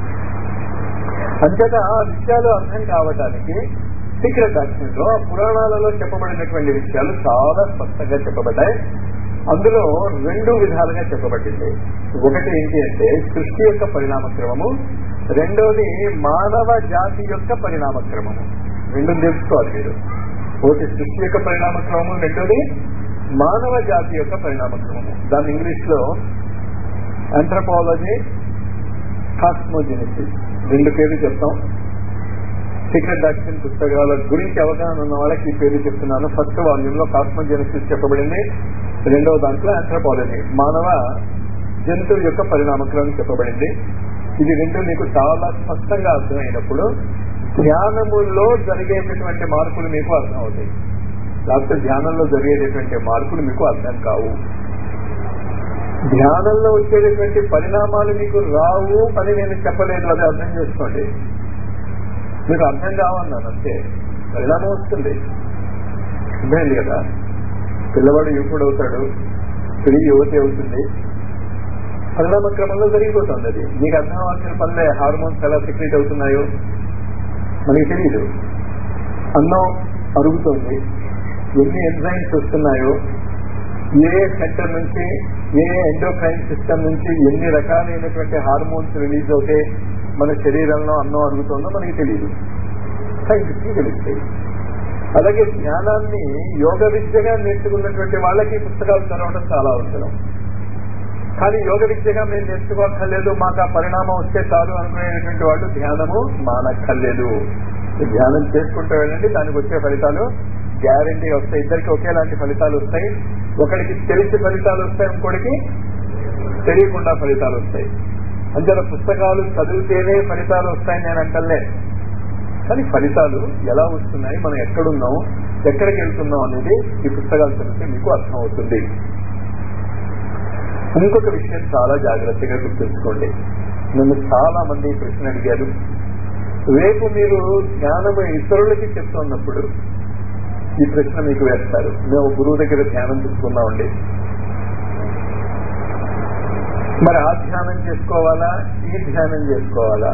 అంతేత ఆ విషయాలు అర్థం కావటానికి సీక్రెట్ డాక్టరీన్ లో పురాణాలలో చెప్పబడినటువంటి విషయాలు చాలా స్పష్టంగా చెప్పబడ్డాయి అందులో రెండు విధాలుగా చెప్పబడింది ఒకటి ఏంటి అంటే సృష్టి యొక్క పరిణామ క్రమము రెండోది మానవ జాతి యొక్క పరిణామ క్రమము రెండు తెలుసుకోవాలి మీరు ఒకటి సృష్టి యొక్క పరిణామ క్రమము రెండోది మానవ జాతి యొక్క పరిణామ క్రమము దాన్ని ఇంగ్లీష్ లో ఆంథ్రపాలజీ కాస్మోజెనిసిస్ రెండు పేర్లు చెప్తాం సీక్రెట్ డాక్టరీన్ పుస్తకాల గురించి అవగాహన ఉన్న వాళ్ళకి ఈ పేరు చెప్తున్నాను ఫస్ట్ వాల్యూమ్ లో కాస్మోజెనిసిస్ చెప్పబడింది రెండవ దాంట్లో ఆంథ్రపాలజీ మానవ జంతువు యొక్క పరిణామక్రమం చెప్పబడింది ఇది రెండు మీకు చాలా స్పష్టంగా అర్థమైనప్పుడు ధ్యానములో జరిగేటటువంటి మార్పులు మీకు అర్థం అవుతాయి లేకపోతే ధ్యానంలో జరిగేటటువంటి మార్పులు మీకు అర్థం కావు ధ్యానంలో వచ్చేటటువంటి పరిణామాలు మీకు రావు అని నేను చెప్పలేదు అది అర్థం చేసుకోండి మీకు అర్థం కావన్నాను అంతే పరిణామం వస్తుంది అర్థమైంది కదా పిల్లవాడు యువకుడు అవుతాడు స్త్రీ యువతి అవుతుంది పరిణామ క్రమంలో జరిగిపోతుంది అది మీకు అర్థం అవ్వాల్సిన పనులే హార్మోన్స్ ఎలా సెక్రెట్ అవుతున్నాయో మనకి తెలియదు అన్నం అరుగుతోంది ఎన్ని ఎంజైమ్స్ వస్తున్నాయో ఏ సెంటర్ నుంచి ఏ ఎండోక్రైన్ సిస్టమ్ నుంచి ఎన్ని రకాలైనటువంటి హార్మోన్స్ రిలీజ్ అవుతే మన శరీరంలో అన్నం అరుగుతుందో మనకి తెలియదు సైంటిస్ట్ తెలుస్తాయి అలాగే ధ్యానాన్ని యోగ విద్యగా నేర్చుకున్నటువంటి వాళ్ళకి పుస్తకాలు చదవడం చాలా అవసరం కానీ యోగ విద్యగా మేము నేర్చుకోక్కర్లేదు మాకు ఆ పరిణామం వస్తే చాలు అనుకునేటువంటి వాళ్ళు ధ్యానము మానక్కర్లేదు ధ్యానం చేసుకుంటూ వెళ్ళండి దానికి వచ్చే ఫలితాలు గ్యారంటీ వస్తాయి ఇద్దరికి ఒకేలాంటి ఫలితాలు వస్తాయి ఒకడికి తెలిసి ఫలితాలు వస్తాయి ఇంకోటికి తెలియకుండా ఫలితాలు వస్తాయి అంతేత పుస్తకాలు చదివితేనే ఫలితాలు వస్తాయని నేను అంటలే కానీ ఫలితాలు ఎలా వస్తున్నాయి మనం ఎక్కడున్నాం ఎక్కడికి వెళ్తున్నాం అనేది ఈ పుస్తకాలు చదివితే మీకు అర్థం అవుతుంది ఇంకొక విషయం చాలా జాగ్రత్తగా గుర్తుంచుకోండి నన్ను చాలా మంది ఈ ప్రశ్న అడిగారు రేపు మీరు ధ్యానము ఇతరులకి చెప్తున్నప్పుడు ఈ ప్రశ్న మీకు వేస్తారు మేము గురువు దగ్గర ధ్యానం తీసుకున్నామండి మరి ఆ ధ్యానం చేసుకోవాలా ఈ ధ్యానం చేసుకోవాలా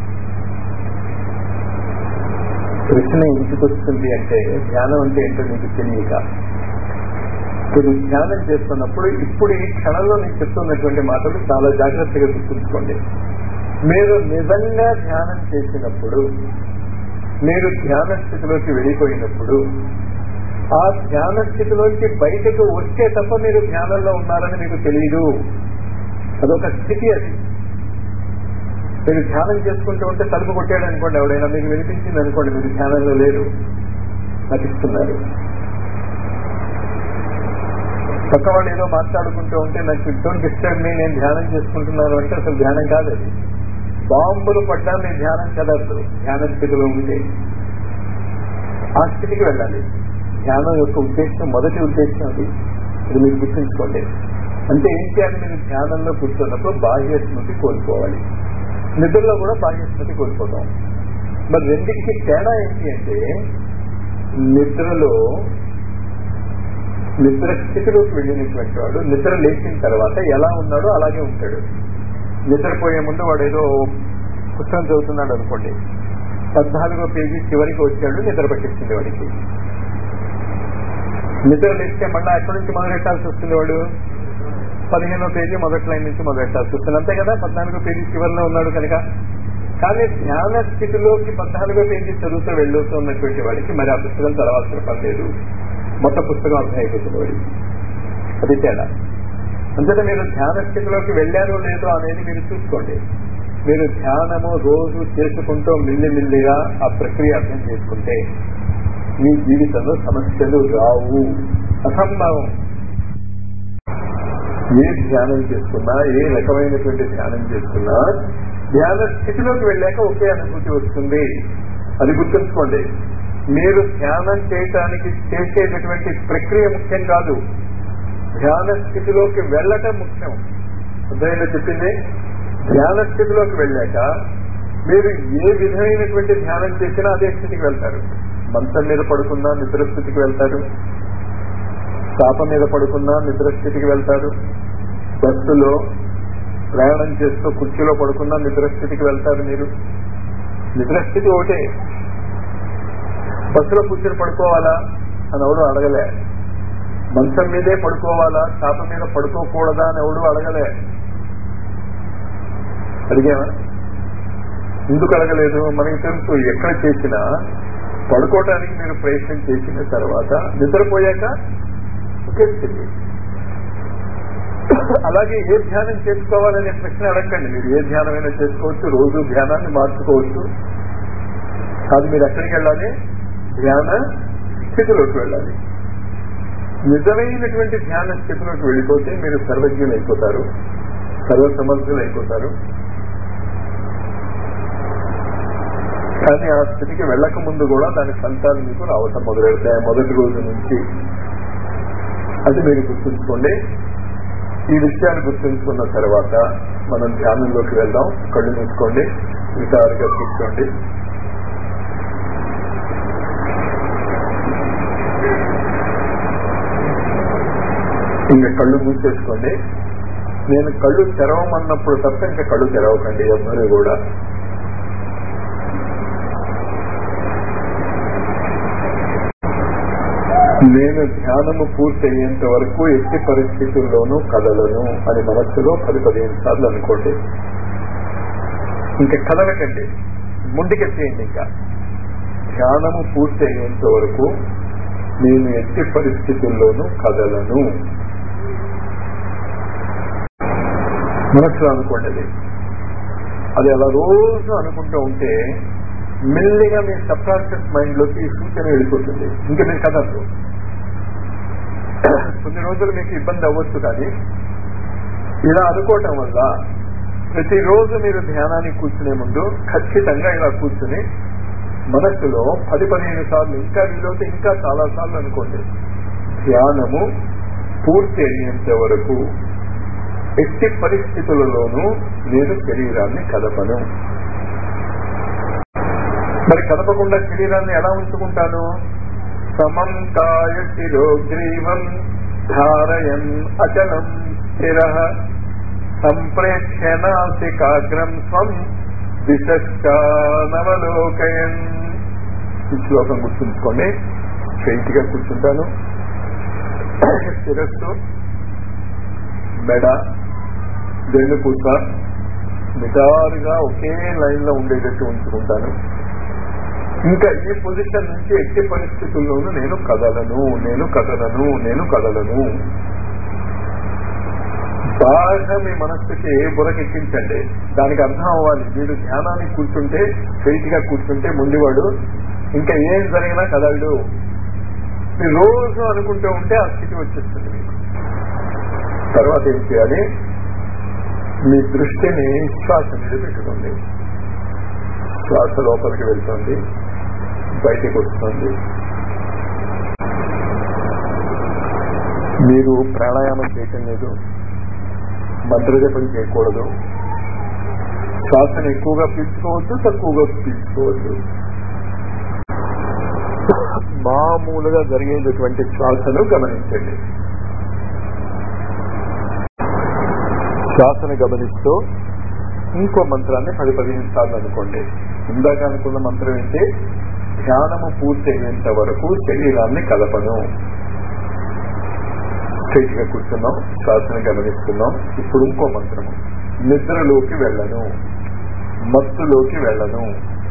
ప్రశ్న ఎందుకు వస్తుంది అంటే ధ్యానం అంటే ఏంటో మీకు తెలియక మీరు ధ్యానం చేస్తున్నప్పుడు ఇప్పుడు ఈ క్షణంలో నేను చెప్తున్నటువంటి మాటలు చాలా జాగ్రత్తగా గుర్తుంచుకోండి మీరు నిజంగా ధ్యానం చేసినప్పుడు మీరు ధ్యాన స్థితిలోకి వెళ్ళిపోయినప్పుడు ఆ ధ్యాన స్థితిలోంచి బయటకు వచ్చే తప్ప మీరు ధ్యానంలో ఉన్నారని మీకు తెలియదు అదొక స్థితి అది మీరు ధ్యానం చేసుకుంటూ ఉంటే తలుపు కొట్టాడు అనుకోండి ఎవడైనా మీకు వినిపించింది అనుకోండి మీరు ధ్యానంలో లేరు నటిస్తున్నారు పక్క వాళ్ళు ఏదో మాట్లాడుకుంటూ ఉంటే నాకు డోంట్ డిస్టర్బ్ మీ నేను ధ్యానం చేసుకుంటున్నాను అంటే అసలు ధ్యానం కాదు అది బాంబులు పడ్డా మీ ధ్యానం కదద్దు ధ్యాన స్థితిలో ఉంటే ఆ స్థితికి వెళ్ళాలి ధ్యానం యొక్క ఉద్దేశం మొదటి ఉద్దేశం అది ఇది మీరు గుర్తుంచుకోండి అంటే ఏం చేయాలి మీరు ధ్యానంలో కూర్చున్నప్పుడు బాహ్య స్మృతి కోల్పోవాలి నిద్రలో కూడా బాహ్య స్మృతి కోల్పోతాం మరి రెండింటికి తేడా ఏంటి అంటే నిద్రలో నిద్ర స్థితిలోకి వెళ్ళినటువంటి వాడు నిద్ర లేచిన తర్వాత ఎలా ఉన్నాడో అలాగే ఉంటాడు నిద్రపోయే ముందు వాడు ఏదో పుస్తకం చదువుతున్నాడు అనుకోండి పద్నాలుగో పేజీ చివరికి వచ్చాడు నిద్ర పట్టించింది వాడికి నిద్ర లేస్తే మళ్ళీ ఎక్కడి నుంచి మొదలెట్టాల్సి వస్తుంది వాడు పదిహేనో పేజీ మొదటి లైన్ నుంచి మొదలెట్టాల్సి వస్తుంది అంతే కదా పద్నాలుగో పేజీ చివరిలో ఉన్నాడు కనుక కానీ ధ్యాన స్థితిలోకి పద్నాలుగో పేజీ చదువుతూ వెళ్ళుతున్నటువంటి వాడికి మరి ఆ పుస్తకం చదవాల్సిన పని లేదు మొత్తం పుస్తకం అర్థం అయిపోతుంది వాడికి అది తేడా అంతటా మీరు ధ్యాన స్థితిలోకి వెళ్ళారో లేదో అనేది మీరు చూసుకోండి మీరు ధ్యానము రోజు చేసుకుంటూ మిల్లిమిల్లిగా ఆ ప్రక్రియ అర్థం చేసుకుంటే మీ జీవితంలో సమస్యలు రావు అసంభవం ఏ ధ్యానం చేసుకున్నా ఏ రకమైనటువంటి ధ్యానం చేసుకున్నా ధ్యాన స్థితిలోకి వెళ్ళాక ఒకే అనుభూతి వస్తుంది అది గుర్తుంచుకోండి మీరు ధ్యానం చేయటానికి చేసేటటువంటి ప్రక్రియ ముఖ్యం కాదు ధ్యాన స్థితిలోకి వెళ్ళటం ముఖ్యం అర్థమైందో చెప్పింది ధ్యాన స్థితిలోకి వెళ్ళాక మీరు ఏ విధమైనటువంటి ధ్యానం చేసినా అదే స్థితికి వెళ్తారు మంచం మీద పడుకున్నా నిద్ర స్థితికి వెళ్తారు చాప మీద పడుకున్నా నిద్ర స్థితికి వెళ్తారు బస్సులో ప్రయాణం చేస్తూ కుర్చీలో పడుకున్నా నిద్ర స్థితికి వెళ్తారు మీరు నిద్ర స్థితి ఒకటే బస్సులో కూర్చొని పడుకోవాలా అని ఎవడు అడగలే మంచం మీదే పడుకోవాలా చాప మీద పడుకోకూడదా అని ఎవడు అడగలే అడిగామా ఎందుకు అడగలేదు మనకి తెలుసు ఎక్కడ చేసినా పడుకోవటానికి మీరు ప్రయత్నం చేసిన తర్వాత నిద్రపోయాక ఒకే స్థితి అలాగే ఏ ధ్యానం చేసుకోవాలనే ప్రశ్న అడగండి మీరు ఏ ధ్యానమైనా చేసుకోవచ్చు రోజు ధ్యానాన్ని మార్చుకోవచ్చు అది మీరు ఎక్కడికి వెళ్ళాలి ధ్యాన స్థితిలోకి వెళ్ళాలి నిజమైనటువంటి ధ్యాన స్థితిలోకి వెళ్ళిపోతే మీరు సర్వజ్ఞులు అయిపోతారు సర్వసమర్థులు అయిపోతారు కానీ ఆ స్థితికి వెళ్ళక ముందు కూడా దాని ఫలితాలు మీకు రావటం మొదలెడతాయి మొదటి రోజు నుంచి అది మీరు గుర్తుంచుకోండి ఈ విషయాన్ని గుర్తుంచుకున్న తర్వాత మనం ధ్యానంలోకి వెళ్దాం కళ్ళు మూసుకోండి విచారుగా కూర్చోండి ఇంకా కళ్ళు మూసేసుకోండి నేను కళ్ళు తెరవమన్నప్పుడు తప్ప ఇంకా కళ్ళు తెరవకండి ఎవ్వరు కూడా నేను ధ్యానము పూర్తి అయ్యేంత వరకు ఎట్టి పరిస్థితుల్లోనూ కదలను అని మనస్సులో పది పదిహేను సార్లు అనుకోండి ఇంకా కదలకండి ముందుకెత్తేయండి ఇంకా ధ్యానము పూర్తి అయ్యేంత వరకు నేను ఎట్టి పరిస్థితుల్లోనూ కదలను మనసులో అనుకోండి అది అది అలా రోజు అనుకుంటూ ఉంటే మెల్లిగా మీ సబ్ కాన్షియస్ మైండ్ లోకి ఈ సూచన వెళ్ళిపోతుంది ఇంకా మీరు కదలరు కొన్ని రోజులు మీకు ఇబ్బంది అవ్వచ్చు కానీ ఇలా అనుకోవటం వల్ల ప్రతిరోజు మీరు ధ్యానానికి కూర్చునే ముందు ఖచ్చితంగా ఇలా కూర్చుని మనస్సులో పది పదిహేను సార్లు ఇంకా వీలైతే ఇంకా చాలా సార్లు అనుకోండి ధ్యానము పూర్తి అయ్యేంత వరకు ఎట్టి పరిస్థితులలోనూ నేను శరీరాన్ని కదపను మరి కదపకుండా శరీరాన్ని ఎలా ఉంచుకుంటాను సమం కాయ శిరోగ్రీవం ధారయన్ అచలం స్థిర సంప్రేక్ష నాసికాగ్రం స్వం దిశనవలోకయన్ ఈ శ్లోకం గుర్తుంచుకోండి స్ట్రైట్ గా కూర్చుంటాను శిరస్సు మెడ వెన్నుపూస నిటారుగా ఒకే లైన్ లో ఉండేటట్టు ఉంచుకుంటాను ఇంకా ఈ పొజిషన్ నుంచి ఎట్టి పరిస్థితుల్లోనూ నేను కదలను నేను కదలను నేను కదలను బాగా మీ మనస్సుకి బురకెక్కించండి దానికి అర్థం అవ్వాలి వీడు ధ్యానానికి కూర్చుంటే స్ట్రైట్ గా కూర్చుంటే ముందువాడు ఇంకా ఏం జరిగినా కదలడు మీరు రోజు అనుకుంటూ ఉంటే ఆ స్థితి వచ్చేస్తుంది మీకు తర్వాత ఏం చేయాలి మీ దృష్టిని శ్వాస మీద పెట్టుకోండి శ్వాస లోపలికి వెళ్తుంది బయటికి వస్తుంది మీరు ప్రాణాయామం చేయటం లేదు మంత్రజపం చేయకూడదు శ్వాసను ఎక్కువగా పీల్చుకోవద్దు తక్కువగా పీల్చుకోవద్దు మామూలుగా జరిగేటటువంటి శ్వాసను గమనించండి శ్వాసను గమనిస్తూ ఇంకో మంత్రాన్ని పది పదిహేను సార్లు అనుకోండి ఇందాక అనుకున్న మంత్రం ఏంటి ధ్యానము పూర్తి అయ్యేంత వరకు శరీరాన్ని కలపను స్ట్రైట్ గా కూర్చున్నాం శ్వాసను గమనిస్తున్నాం ఇప్పుడు ఇంకో మంత్రము నిద్రలోకి వెళ్ళను మత్తులోకి వెళ్ళను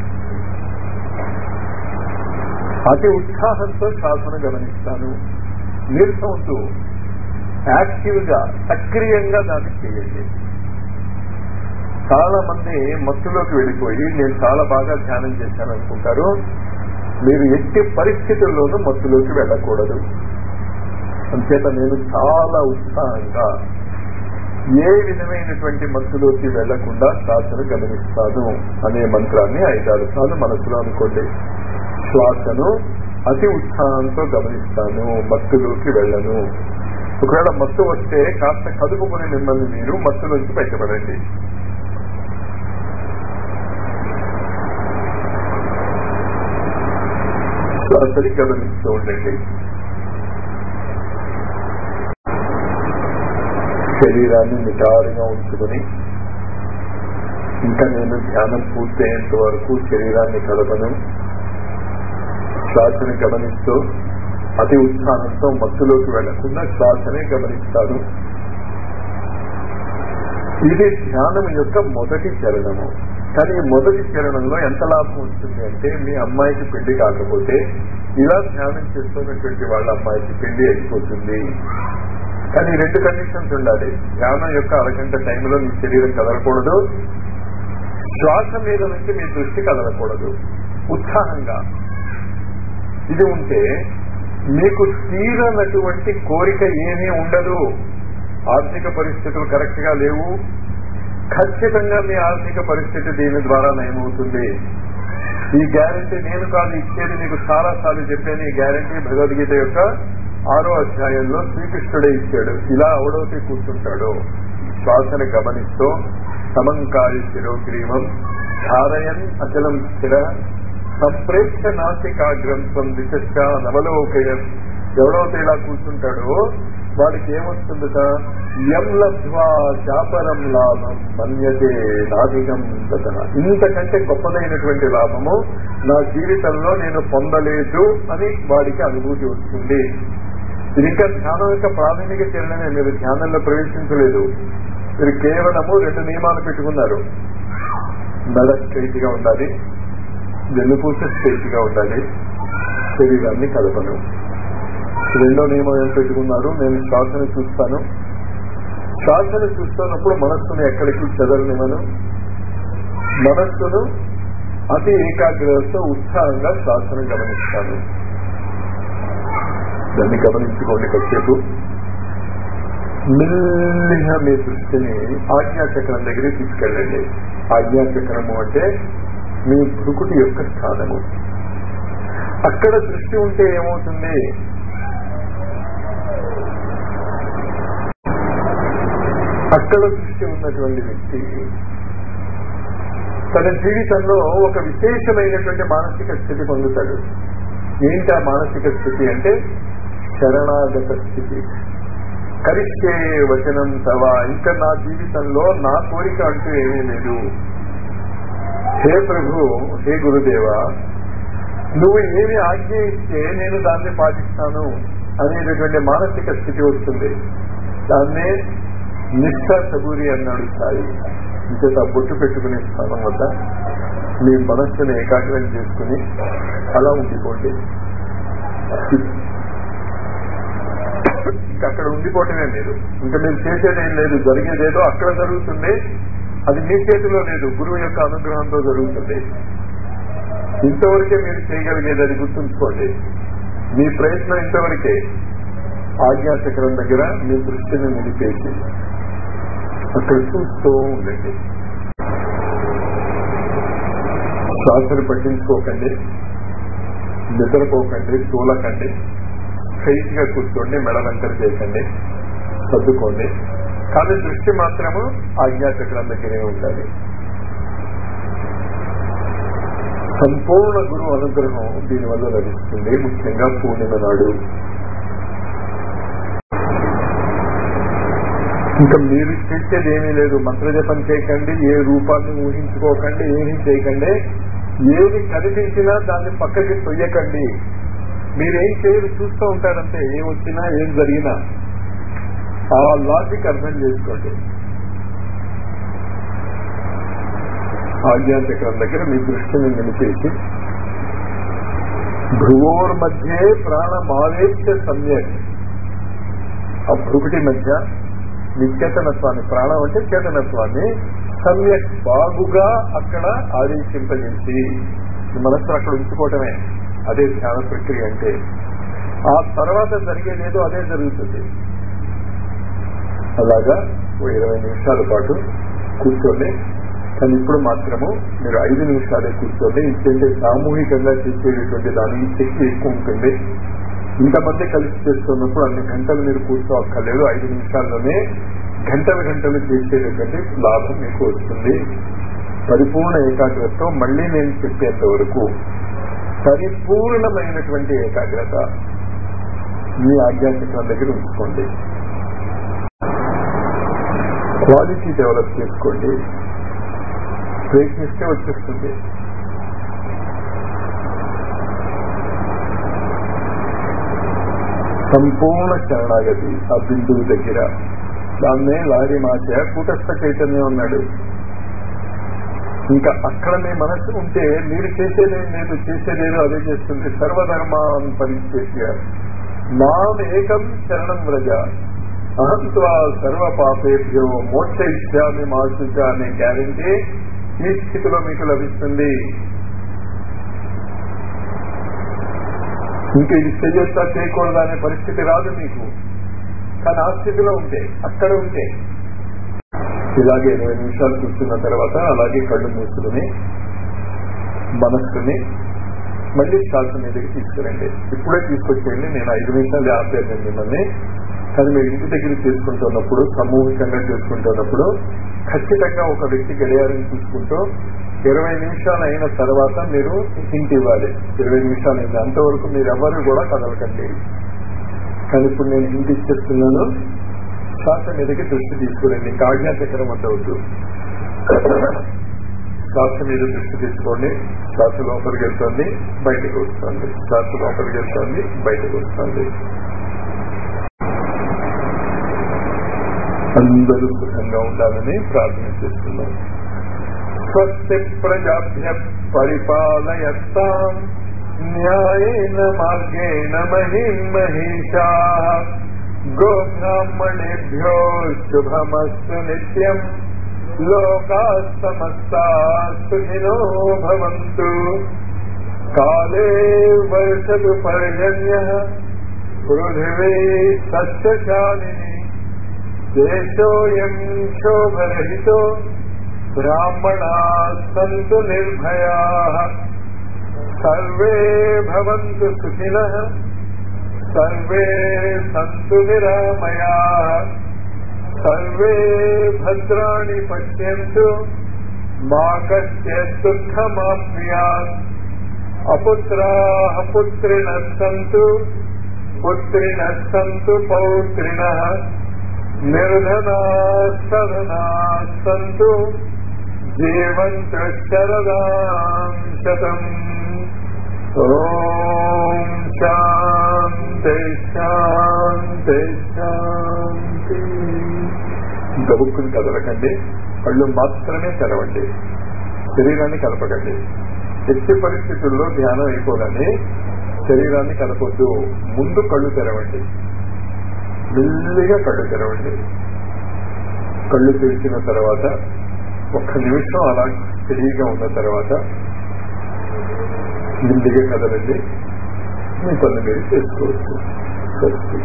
అతి ఉత్సాహంతో శ్వాసను గమనిస్తాను నీరసంతో యాక్టివ్ గా సక్రియంగా దాన్ని చేయండి చాలా మంది మత్తులోకి వెళ్ళిపోయి నేను చాలా బాగా ధ్యానం చేశాను అనుకుంటారు మీరు ఎట్టి పరిస్థితుల్లోనూ మత్తులోకి వెళ్ళకూడదు అంచేత నేను చాలా ఉత్సాహంగా ఏ విధమైనటువంటి మత్తులోకి వెళ్లకుండా శ్వాసను గమనిస్తాను అనే మంత్రాన్ని ఐదారు సార్లు మనసులో అనుకోండి శ్వాసను అతి ఉత్సాహంతో గమనిస్తాను మత్తులోకి వెళ్ళను ఒకవేళ మత్తు వస్తే కాస్త కదుపుకుని మిమ్మల్ని మీరు మత్తు నుంచి బయటపడండి శ్వాసని గమనిస్తూ ఉండండి శరీరాన్ని నిటారుగా ఉంచుకొని ఇంకా నేను ధ్యానం పూర్తయ్యేంత వరకు శరీరాన్ని కలపను శ్వాసని గమనిస్తూ అతి ఉత్సాహంతో మత్తులోకి వెళ్లకుండా శ్వాసనే గమనిస్తాను ఇది ధ్యానం యొక్క మొదటి చరణము కానీ ఈ మొదటి చరణంలో ఎంత లాభం వస్తుంది అంటే మీ అమ్మాయికి పెళ్లి కాకపోతే ఇలా ధ్యానం చేస్తున్నటువంటి వాళ్ళ అమ్మాయికి పెళ్లి అయిపోతుంది కానీ రెండు కండిషన్స్ ఉండాలి ధ్యానం యొక్క అరగంట టైంలో మీ శరీరం కదలకూడదు శ్వాస మీద నుంచి మీ దృష్టి కదలకూడదు ఉత్సాహంగా ఇది ఉంటే మీకు తీరనటువంటి కోరిక ఏమీ ఉండదు ఆర్థిక పరిస్థితులు కరెక్ట్ గా లేవు ఖచ్చితంగా మీ ఆర్థిక పరిస్థితి దీని ద్వారా నయమవుతుంది ఈ గ్యారంటీ నేను కాదు ఇచ్చేది మీకు చాలా సార్లు చెప్పాను ఈ గ్యారంటీ భగవద్గీత యొక్క ఆరో అధ్యాయంలో శ్రీకృష్ణుడే ఇచ్చాడు ఇలా అవడవుతే కూర్చుంటాడు శ్వాసని గమనిస్తూ సమంకాయ శిరోగ్రీవం ధారయన్ అచలం స్థిర సంప్రేక్ష నాసికాగ్రంథం దిశ నవలోకయ ఎవడైతే ఇలా కూర్చుంటాడో వాడికి ఏమొస్తుందట ఎం లబ్ధ్వా చాపరం లాభం మన్యతే నాధికం దత ఇంతకంటే గొప్పదైనటువంటి లాభము నా జీవితంలో నేను పొందలేదు అని వాడికి అనుభూతి వస్తుంది ఇది ఇంకా ధ్యానం యొక్క ప్రాథమిక చరణమే మీరు ధ్యానంలో ప్రవేశించలేదు మీరు కేవలము రెండు నియమాలు పెట్టుకున్నారు మెడ స్ట్రైట్ గా ఉండాలి వెన్నుపూస స్ట్రైట్ గా ఉండాలి శరీరాన్ని కలపను రెండో నియమం ఏం పెట్టుకున్నారు నేను శ్వాసను చూస్తాను శ్వాసను చూస్తున్నప్పుడు మనస్సును ఎక్కడికి చెదరనివ్వను మనస్సును అతి ఏకాగ్రతతో ఉత్సాహంగా శ్వాసను గమనిస్తాను దాన్ని గమనించుకోండి కాసేపు మెల్లిగా మీ దృష్టిని ఆజ్ఞాచక్రం దగ్గరికి తీసుకెళ్ళండి ఆజ్ఞాచక్రము అంటే మీ భృకుటి యొక్క స్థానము అక్కడ దృష్టి ఉంటే ఏమవుతుంది అక్కడ దృష్టి ఉన్నటువంటి వ్యక్తి తన జీవితంలో ఒక విశేషమైనటువంటి మానసిక స్థితి పొందుతాడు ఏంటి ఆ మానసిక స్థితి అంటే శరణాగత స్థితి కరిష్టే వచనం తవ ఇంకా నా జీవితంలో నా కోరిక అంటూ ఏమీ లేదు హే ప్రభు హే గురుదేవ నువ్వు ఏమి ఆజ్ఞ ఇస్తే నేను దాన్ని పాటిస్తాను అనేటటువంటి మానసిక స్థితి వస్తుంది దాన్నే నిష్ఠా సబూరి అన్నాడు సాయి ఇంకేత బొట్టు పెట్టుకునే స్థానం వద్ద మీ మనస్సును ఏకాగ్రం చేసుకుని అలా ఉండిపోండి ఇంకా అక్కడ ఉండిపోవటమే మీరు ఇంకా మీరు చేసేది ఏం లేదు జరిగేదేదో అక్కడ జరుగుతుంది అది మీ చేతిలో లేదు గురువు యొక్క అనుగ్రహంతో జరుగుతుంది ఇంతవరకే మీరు చేయగలిగేది అది గుర్తుంచుకోండి మీ ప్రయత్నం ఇంతవరకే ఆజ్ఞాచక్రం దగ్గర మీ దృష్టిని నిలిపేసి అక్కడ చూస్తూ ఉండండి శ్వాసను పట్టించుకోకండి నిద్రపోకండి తూలకండి స్ట్రైట్ గా కూర్చోండి మెడ వెంటనే చేయకండి సర్దుకోండి కానీ దృష్టి మాత్రము ఆజ్ఞాచక్రం దగ్గరే ఉండాలి సంపూర్ణ గురువు అనుగ్రహం దీనివల్ల లభిస్తుంది ముఖ్యంగా పూర్ణిమ నాడు ఇంకా మీరు చేసేది ఏమీ లేదు మంత్రజపం చేయకండి ఏ రూపాన్ని ఊహించుకోకండి ఏమీ చేయకండి ఏది కనిపించినా దాన్ని పక్కకి తొయ్యకండి మీరేం చేయరు చూస్తూ ఉంటారంటే ఏం వచ్చినా ఏం జరిగినా ఆ లాజిక్ అర్థం చేసుకోండి ఆజ్ఞాచక్రం దగ్గర మీ దృష్టిని నిలిపేసి భ్రువోర్ మధ్యే ప్రాణమావేశ్య సమ్యక్ ఆ భ్రుకుటి మధ్య నిత్యతనత్వాన్ని ప్రాణం అంటే చేతనత్వాన్ని సమ్యక్ బాగుగా అక్కడ ఆదేశింపజేసి మనస్సు అక్కడ ఉంచుకోవటమే అదే ధ్యాన ప్రక్రియ అంటే ఆ తర్వాత జరిగేదేదో అదే జరుగుతుంది అలాగా ఓ ఇరవై నిమిషాల పాటు కూర్చోండి కానీ ఇప్పుడు మాత్రము మీరు ఐదు నిమిషాలే కూర్చోండి ఇంకంటే సామూహికంగా చేసేటటువంటి దానికి శక్తి ఎక్కువ ఉంటుంది ఇంతమంది కలిసి చేస్తున్నప్పుడు అన్ని గంటలు మీరు కూర్చోక్కర్లేదు ఐదు నిమిషాల్లోనే గంటలు గంటలు చేసేటటువంటి లాభం మీకు వస్తుంది పరిపూర్ణ ఏకాగ్రతతో మళ్ళీ నేను చెప్పేంత వరకు పరిపూర్ణమైనటువంటి ఏకాగ్రత మీ ఆజ్ఞాచక్రం దగ్గర ఉంచుకోండి క్వాలిటీ డెవలప్ చేసుకోండి ప్రయత్నిస్తే వచ్చేస్తుంది సంపూర్ణ శరణాగతి ఆ బిందువు దగ్గర దాన్నే లారీ మాచ కూటస్థ చైతన్యం ఉన్నాడు ఇంకా అక్కడ మీ మనసు ఉంటే మీరు చేసేదేం లేదు చేసేదేదో అదే చేస్తుంది సర్వధర్మాన్ పరిచేయ మాం ఏకం శరణం వ్రజ అహం త్వా సర్వ పాపేభ్యో మోక్ష ఇష్యామి మాసుచ అనే గ్యారంటీ ఈ స్థితిలో మీకు లభిస్తుంది ఇంకా ఇది చేయొచ్చా చేయకూడదా అనే పరిస్థితి రాదు మీకు కానీ ఆ స్థితిలో ఉంటే అక్కడ ఉంటే ఇలాగే ఇరవై నిమిషాలు కూర్చున్న తర్వాత అలాగే కళ్ళు మూసుకుని మనస్సుని మళ్ళీ శ్వాస మీదకి తీసుకురండి ఇప్పుడే తీసుకొచ్చేయండి నేను ఐదు నిమిషాలు ఆపాను మిమ్మల్ని కానీ మీరు ఇంటి దగ్గర చేసుకుంటున్నప్పుడు సమూహికంగా చేసుకుంటున్నప్పుడు ఖచ్చితంగా ఒక వ్యక్తి గడియారం చూసుకుంటూ ఇరవై నిమిషాలు అయిన తర్వాత మీరు హింట్ ఇవ్వాలి ఇరవై నిమిషాలు అయింది అంతవరకు మీరు ఎవరు కూడా కదలకండి కానీ ఇప్పుడు నేను హింట్ ఇచ్చేస్తున్నాను శ్వాస మీదకి దృష్టి తీసుకురండి కాజ్ఞా చక్రం వద్దవద్దు శ్వాస మీద దృష్టి తీసుకోండి శ్వాస లోపలికి వెళ్తుంది బయటకు వస్తుంది శ్వాస లోపలికి వెళ్తుంది బయటకు వస్తుంది అందరూ సుఖంగా ఉండాలని ప్రార్థన చేస్తున్నాం స్వస్తి ప్రజాభ్య పరిపాలయత్తాం న్యాయేన మార్గేణ మహిం మహిషా గోబ్రాహ్మణేభ్యో శుభమస్తు నిత్యం లోకా సమస్తా సుఖినో భవంతు కాలే వర్షతు పర్జన్య పృథివీ సస్యశాలిని దేశోయం క్షోభరహితో బ్రాహ్మణా సంతు నిర్భయా సర్వే భవంతు సుఖినః సర్వే సంతు నిరామయా సర్వే భద్రాణి పశ్యంతు మా కశ్య దుఃఖమాప్నుయాత్ అపుత్రాః పుత్రిణः సంతు పుత్రిణः సంతు పౌత్రిణः నిర్ధనాः సధనాः సంతు జీవంతు శరదాం శతం ఓం శాంతి శాంతి శాంతి గబుక్కుని కదలకండి కళ్ళు మాత్రమే తెరవండి శరీరాన్ని కలపకండి ఎట్టి పరిస్థితుల్లో ధ్యానం అయిపోగానే శరీరాన్ని కలపొద్దు ముందు కళ్ళు తెరవండి మెల్లిగా కళ్ళు తెరవండి కళ్ళు తెరిచిన తర్వాత ఒక్క నిమిషం అలా తెలియగా ఉన్న తర్వాత మెల్లిగా కదలండి మీ పనులు మీరు చేసుకోవచ్చు స్వస్తి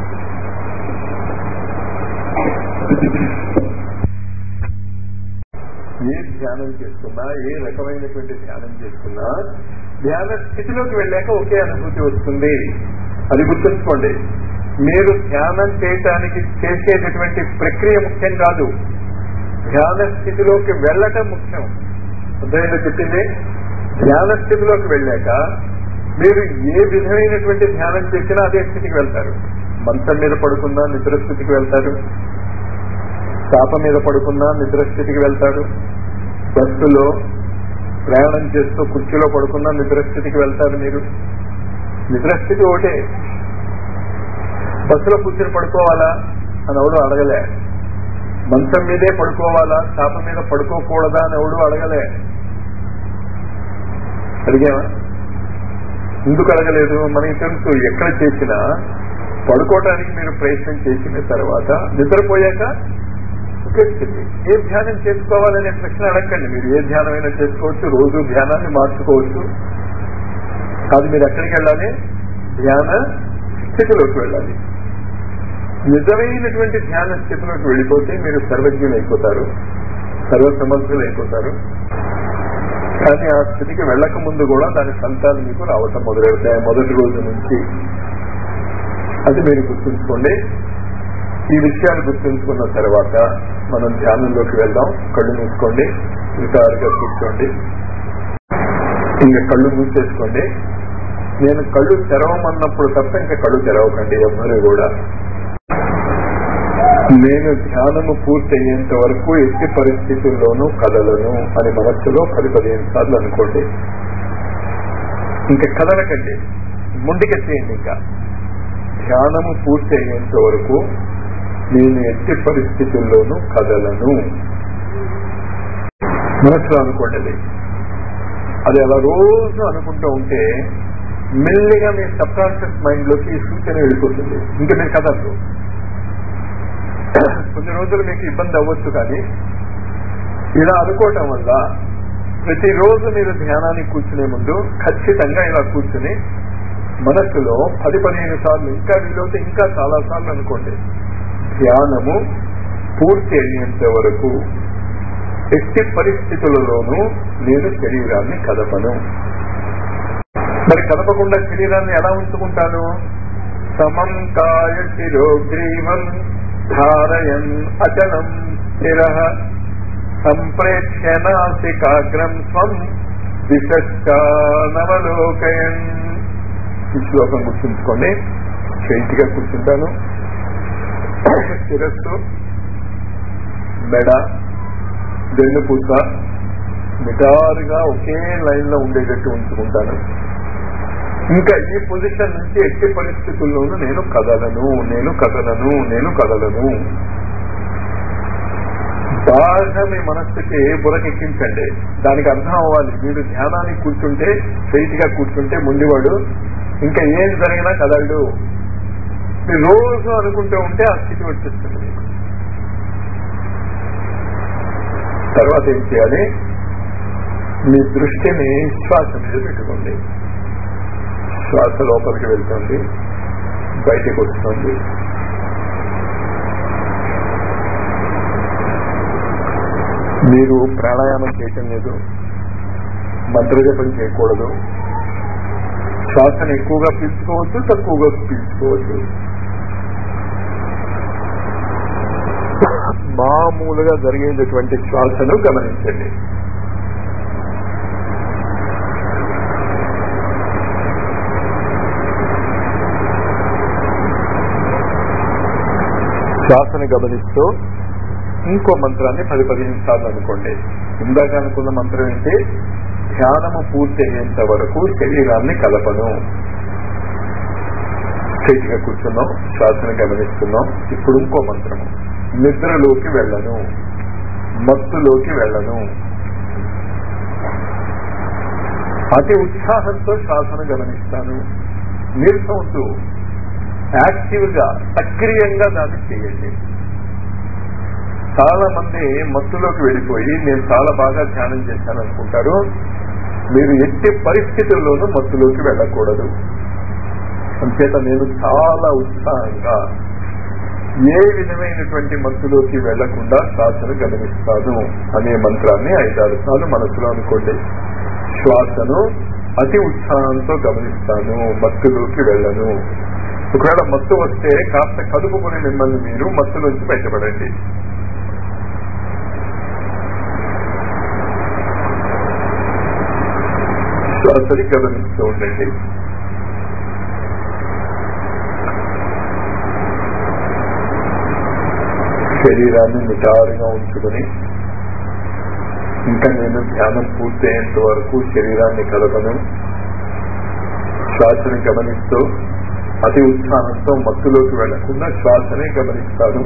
ఏ ధ్యానం చేసుకున్నా ఏ రకమైనటువంటి ధ్యానం చేసుకున్నా ధ్యాన స్థితిలోకి వెళ్ళాక ఒకే అనుభూతి వస్తుంది అది గుర్తుంచుకోండి మీరు ధ్యానం చేయటానికి చేసేటటువంటి ప్రక్రియ ముఖ్యం కాదు ధ్యాన స్థితిలోకి వెళ్ళటం ముఖ్యం అర్థమైందో చెప్పింది ధ్యాన స్థితిలోకి వెళ్ళాక మీరు ఏ విధమైనటువంటి ధ్యానం చేసినా అదే స్థితికి వెళ్తారు మంచం మీద పడుకున్నా నిద్ర స్థితికి వెళ్తారు చాప మీద పడుకున్నా నిద్ర స్థితికి వెళ్తారు బస్సులో ప్రయాణం చేస్తూ కుర్చీలో పడుకున్నా నిద్ర స్థితికి వెళ్తారు మీరు నిద్రస్థితి ఒకటే బస్సులో కూర్చొని పడుకోవాలా అని ఎవడు అడగలే మంచం మీదే పడుకోవాలా చాప మీద పడుకోకూడదా అని ఎవడు అడగలే అడిగామా ఎందుకు అడగలేదు మనకి తెలుసు ఎక్కడ చేసినా పడుకోవటానికి మీరు ప్రయత్నం చేసిన తర్వాత నిద్రపోయాక ఒకే స్థితి ఏ ధ్యానం చేసుకోవాలనే ప్రశ్న అడగండి మీరు ఏ ధ్యానమైనా చేసుకోవచ్చు రోజు ధ్యానాన్ని మార్చుకోవచ్చు కాదు మీరు ఎక్కడికి వెళ్ళాలి ధ్యాన స్థితిలోకి వెళ్ళాలి నిజమైనటువంటి ధ్యాన స్థితిలోకి వెళ్ళిపోతే మీరు సర్వజ్ఞులు అయిపోతారు సర్వసమర్థులు అయిపోతారు కానీ ఆ స్థితికి వెళ్ళక ముందు కూడా దాని ఫలితాలు మీకు రావటం మొదలెడతాయి మొదటి రోజు నుంచి అది మీరు గుర్తుంచుకోండి ఈ విషయాలు గుర్తుంచుకున్న తర్వాత మనం ధ్యానంలోకి వెళ్దాం కళ్ళు మూసుకోండి వికారుగా కూర్చోండి ఇంకా కళ్ళు మూసేసుకోండి నేను కళ్ళు తెరవమన్నప్పుడు తప్ప ఇంకా కళ్ళు తెరవకండి ఎవ్వరు కూడా నేను ధ్యానము పూర్తయ్యేంత వరకు ఎట్టి పరిస్థితుల్లోనూ కదలను అని మనస్సులో పది పదిహేను సార్లు అనుకోండి ఇంకా కదలకండి ముందుకెత్తేయండి ఇంకా ధ్యానము పూర్తి అయ్యేంత వరకు నేను ఎట్టి పరిస్థితుల్లోనూ కదలను మనసులో అనుకోండి అది అది అలా రోజు అనుకుంటూ ఉంటే మెల్లిగా మీ సబ్ కాన్షియస్ మైండ్ లోకి ఈ సూచన వెళ్ళిపోతుంది ఇంకా మీరు కదలరు కొన్ని రోజులు మీకు ఇబ్బంది అవ్వచ్చు కానీ ఇలా అనుకోవటం వల్ల ప్రతిరోజు మీరు ధ్యానానికి కూర్చునే ముందు ఖచ్చితంగా ఇలా కూర్చుని మనస్సులో పది పదిహేను సార్లు ఇంకా వీలవుతే ఇంకా చాలా సార్లు అనుకోండి ధ్యానము పూర్తి అయ్యేంత వరకు ఎట్టి పరిస్థితులలోనూ నేను శరీరాన్ని కదపను మరి కదపకుండా శరీరాన్ని ఎలా ఉంచుకుంటాను సమం కాయ శిరోగ్రీవం ధారయన్ అచలం స్థిర సంప్రేక్ష్య నాసికాగ్రం స్వం దిశశ్చానవలోకయన్ ఈ శ్లోకం గుర్తుంచుకోండి స్ట్రైట్ గా కూర్చుంటాను శిరస్సు మెడ వెన్నుపూస నిటారుగా ఒకే లైన్ లో ఉండేటట్టు ఉంచుకుంటాను ఇంకా ఈ పొజిషన్ నుంచి ఎట్టి పరిస్థితుల్లోనూ నేను కదలను నేను కదలను నేను కదలను బాగా మీ మనస్సుకి బురకెక్కించండి దానికి అర్థం అవ్వాలి మీరు ధ్యానానికి కూర్చుంటే స్ట్రైట్ గా కూర్చుంటే ముందువాడు ఇంకా ఏం జరిగినా కదలడు మీరు రోజు అనుకుంటూ ఉంటే ఆ స్థితి వచ్చేస్తుంది మీకు తర్వాత ఏం చేయాలి మీ దృష్టిని శ్వాస మీద పెట్టుకోండి శ్వాస లోపలికి వెళ్తుంది బయటకు వస్తుంది మీరు ప్రాణాయామం చేయటం లేదు మంత్రజపం చేయకూడదు శ్వాసను ఎక్కువగా పీల్చుకోవచ్చు తక్కువగా పీల్చుకోవచ్చు మామూలుగా జరిగేటటువంటి శ్వాసను గమనించండి శ్వాసను గమనిస్తూ ఇంకో మంత్రాన్ని పది పదిహేను సార్లు అనుకోండి ఇందాక అనుకున్న మంత్రం ఏంటి ధ్యానము పూర్తి అయ్యేంత వరకు శరీరాన్ని కలపను స్ట్రైట్ గా కూర్చున్నాం శ్వాసను గమనిస్తున్నాం ఇప్పుడు ఇంకో మంత్రము నిద్రలోకి వెళ్ళను మత్తులోకి వెళ్ళను అతి ఉత్సాహంతో శ్వాసను గమనిస్తాను నీరసంతో యాక్టివ్ గా సక్రియంగా దాన్ని చేయండి చాలా మంది మత్తులోకి వెళ్ళిపోయి నేను చాలా బాగా ధ్యానం చేశాను అనుకుంటారు మీరు ఎట్టి పరిస్థితుల్లోనూ మత్తులోకి వెళ్ళకూడదు అంచేత నేను చాలా ఉత్సాహంగా ఏ విధమైనటువంటి మత్తులోకి వెళ్లకుండా శ్వాసను గమనిస్తాను అనే మంత్రాన్ని ఐదారు సార్లు మనసులో అనుకోండి శ్వాసను అతి ఉత్సాహంతో గమనిస్తాను మత్తులోకి వెళ్ళను ఒకవేళ మత్తు వస్తే కాస్త కదుపుకుని మిమ్మల్ని మీరు మత్తు నుంచి బయటపడండి శ్వాసని గమనిస్తూ ఉండండి శరీరాన్ని నిటారుగా ఉంచుకొని ఇంకా నేను ధ్యానం పూర్తయ్యేంత వరకు శరీరాన్ని కలపను శ్వాసని గమనిస్తూ అతి ఉత్సాహంతో మత్తులోకి వెళ్లకుండా శ్వాసనే గమనిస్తాను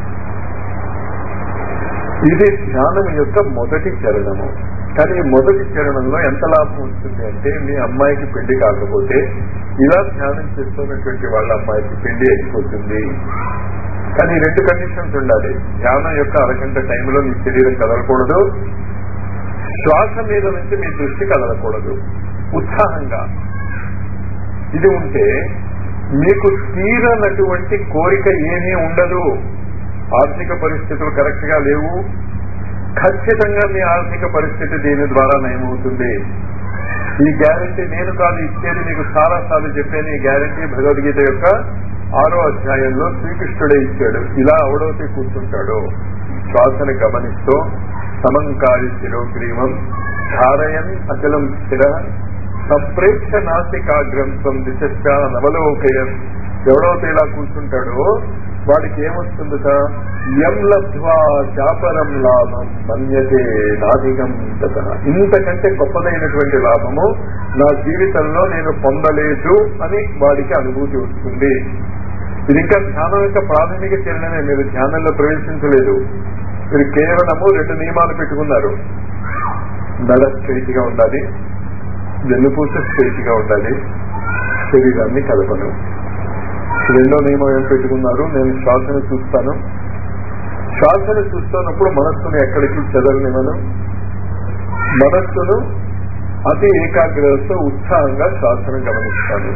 ఇది ధ్యానం యొక్క మొదటి చరణము కానీ ఈ మొదటి చరణంలో ఎంత లాభం వస్తుంది అంటే మీ అమ్మాయికి పెళ్లి కాకపోతే ఇలా ధ్యానం చేస్తున్నటువంటి వాళ్ళ అమ్మాయికి పెళ్లి అయిపోతుంది కానీ ఈ రెండు కండిషన్స్ ఉండాలి ధ్యానం యొక్క అరగంట టైంలో మీ శరీరం కదలకూడదు శ్వాస మీద నుంచి మీ దృష్టి కదలకూడదు ఉత్సాహంగా ఇది ఉంటే మీకు తీరనటువంటి కోరిక ఏమీ ఉండదు ఆర్థిక పరిస్థితులు కరెక్ట్ గా లేవు ఖచ్చితంగా మీ ఆర్థిక పరిస్థితి దీని ద్వారా నయమవుతుంది ఈ గ్యారంటీ నేను కాదు ఇచ్చేది మీకు చాలా సార్లు చెప్పాను ఈ గ్యారంటీ భగవద్గీత యొక్క ఆరో అధ్యాయంలో శ్రీకృష్ణుడే ఇచ్చాడు ఇలా అవడోతి కూర్చుంటాడు శ్వాసను గమనిస్తూ సమంకారి శిరోగ్రీవం ధారయన్ అచలం స్థిర సంప్రేక్ష నాసికాగ్రంథం దిశ నవలోకయన్ ఎవడైతే ఇలా కూర్చుంటాడో వాడికి ఏమొస్తుందట ఎం లబ్ధ్వా చాపరం లాభం మన్యతే నాధికం తత ఇంతకంటే గొప్పదైనటువంటి లాభము నా జీవితంలో నేను పొందలేదు అని వాడికి అనుభూతి వస్తుంది ఇది ఇంకా ధ్యానం యొక్క ప్రాథమిక చరణమే మీరు ధ్యానంలో ప్రవేశించలేదు మీరు కేవలము రెండు నియమాలు పెట్టుకున్నారు నడ స్ట్రైట్ గా ఉండాలి వెన్నుపూస స్ట్రైట్ గా ఉండాలి శరీరాన్ని కలపను రెండో నియమం ఏం పెట్టుకున్నారు నేను శ్వాసను చూస్తాను శ్వాసను చూస్తున్నప్పుడు మనస్సును ఎక్కడికి చెదరనివ్వను మనస్సును అతి ఏకాగ్రతతో ఉత్సాహంగా శ్వాసను గమనిస్తాను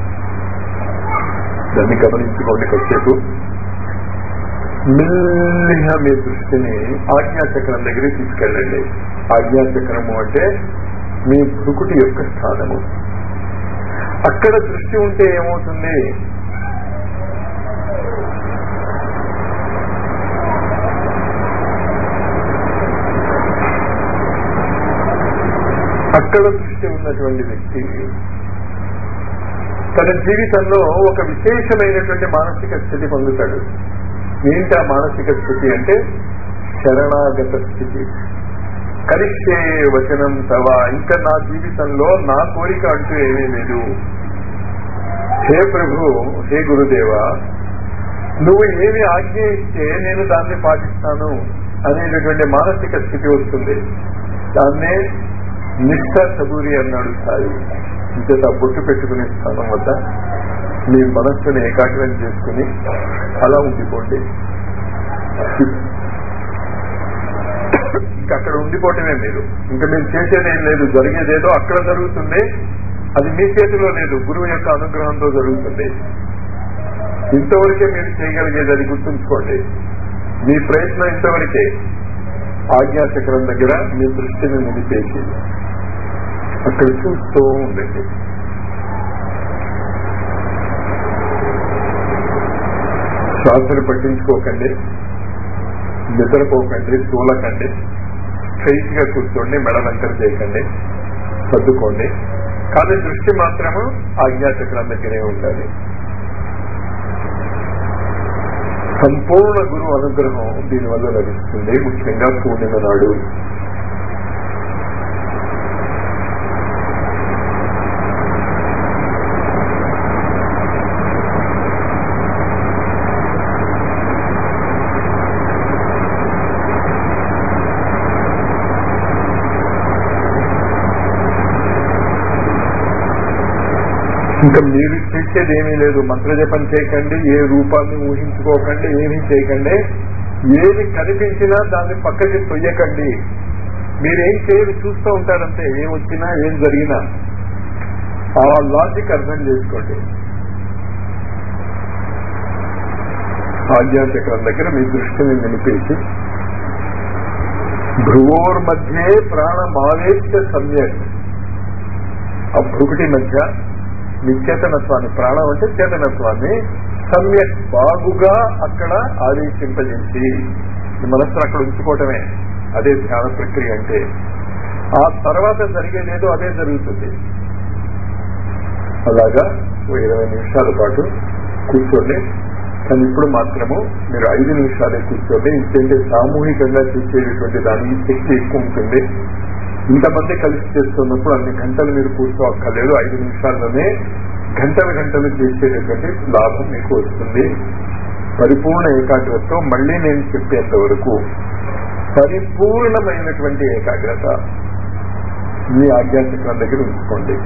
దాన్ని గమనించుకోండి కాసేపు మెల్లిగా మీ దృష్టిని ఆజ్ఞాచక్రం దగ్గరికి తీసుకెళ్ళండి ఆజ్ఞాచక్రము అంటే మీ భృకుటి యొక్క స్థానము అక్కడ దృష్టి ఉంటే ఏమవుతుంది అక్కడ దృష్టి ఉన్నటువంటి వ్యక్తి తన జీవితంలో ఒక విశేషమైనటువంటి మానసిక స్థితి పొందుతాడు ఏంటి ఆ మానసిక స్థితి అంటే శరణాగత స్థితి కరిష్టే వచనం తవ ఇంకా నా జీవితంలో నా కోరిక అంటూ ఏమీ లేదు హే ప్రభు హే గురుదేవ నువ్వు ఏమి ఆజ్ఞ ఇస్తే నేను దాన్ని పాటిస్తాను అనేటటువంటి మానసిక స్థితి వస్తుంది దాన్నే నిష్ఠ సబూరి అన్నాడు సాయి ఇంత బొట్టు పెట్టుకునే స్థానం వద్ద మీ మనస్సుని ఏకాగ్రం చేసుకుని అలా ఉండిపోండి ఇంకా అక్కడ ఉండిపోవటమే మీరు ఇంకా మీరు చేసేదేం లేదు జరిగేదేదో అక్కడ జరుగుతుంది అది మీ చేతిలో లేదు గురువు యొక్క అనుగ్రహంతో జరుగుతుంది ఇంతవరకే మీరు చేయగలిగేది అది గుర్తుంచుకోండి మీ ప్రయత్నం ఇంతవరకే ఆజ్ఞాచక్రం దగ్గర మీ దృష్టిని నిలిపేసి అక్కడ చూస్తూ ఉండండి శ్వాసను పట్టించుకోకండి నిద్రపోకండి తూలకండి స్ట్రైట్ గా కూర్చోండి మెడలంకర చేయకండి సర్దుకోండి కానీ దృష్టి మాత్రము ఆజ్ఞాచక్రం దగ్గరే ఉండాలి సంపూర్ణ గురు అనుగ్రహం దీనివల్ల లభిస్తుంది ముఖ్యంగా పూర్ణిమ నాడు ఇంకా మీరు చేసేది ఏమీ లేదు మంత్రజపం చేయకండి ఏ రూపాన్ని ఊహించుకోకండి ఏమీ చేయకండి ఏది కనిపించినా దాన్ని పక్కకి తొయ్యకండి మీరేం చేయరు చూస్తూ ఉంటారంటే ఏం వచ్చినా ఏం జరిగినా ఆ లాజిక్ అర్థం చేసుకోండి ఆజ్ఞాచక్రం దగ్గర మీ దృష్టిని నిలిపేసి భ్రువోర్ మధ్యే ప్రాణమావేశ సమ్యక్ ఆ భ్రుకుటి మధ్య మీ చేతనత్వాన్ని ప్రాణం అంటే చేతనత్వాన్ని సమ్యక్ బాగుగా అక్కడ ఆదేశింపజేసి మీ మనస్సును అక్కడ ఉంచుకోవటమే అదే ధ్యాన ప్రక్రియ అంటే ఆ తర్వాత జరిగేదేదో అదే జరుగుతుంది అలాగా ఓ ఇరవై నిమిషాల పాటు కూర్చోండి కానీ ఇప్పుడు మాత్రము మీరు ఐదు నిమిషాలే కూర్చోండి ఇంకేంటి సామూహికంగా చేసేటువంటి దానికి శక్తి ఎక్కువ ఉంటుంది ఇంతమంది కలిసి చేస్తున్నప్పుడు అన్ని గంటలు మీరు కూర్చోక్కర్లేదు ఐదు నిమిషాల్లోనే గంటలు గంటలు చేసేటటువంటి లాభం మీకు వస్తుంది పరిపూర్ణ ఏకాగ్రతతో మళ్ళీ నేను చెప్పేంత వరకు పరిపూర్ణమైనటువంటి ఏకాగ్రత మీ ఆజ్ఞాచక్రం దగ్గర ఉంచుకోండి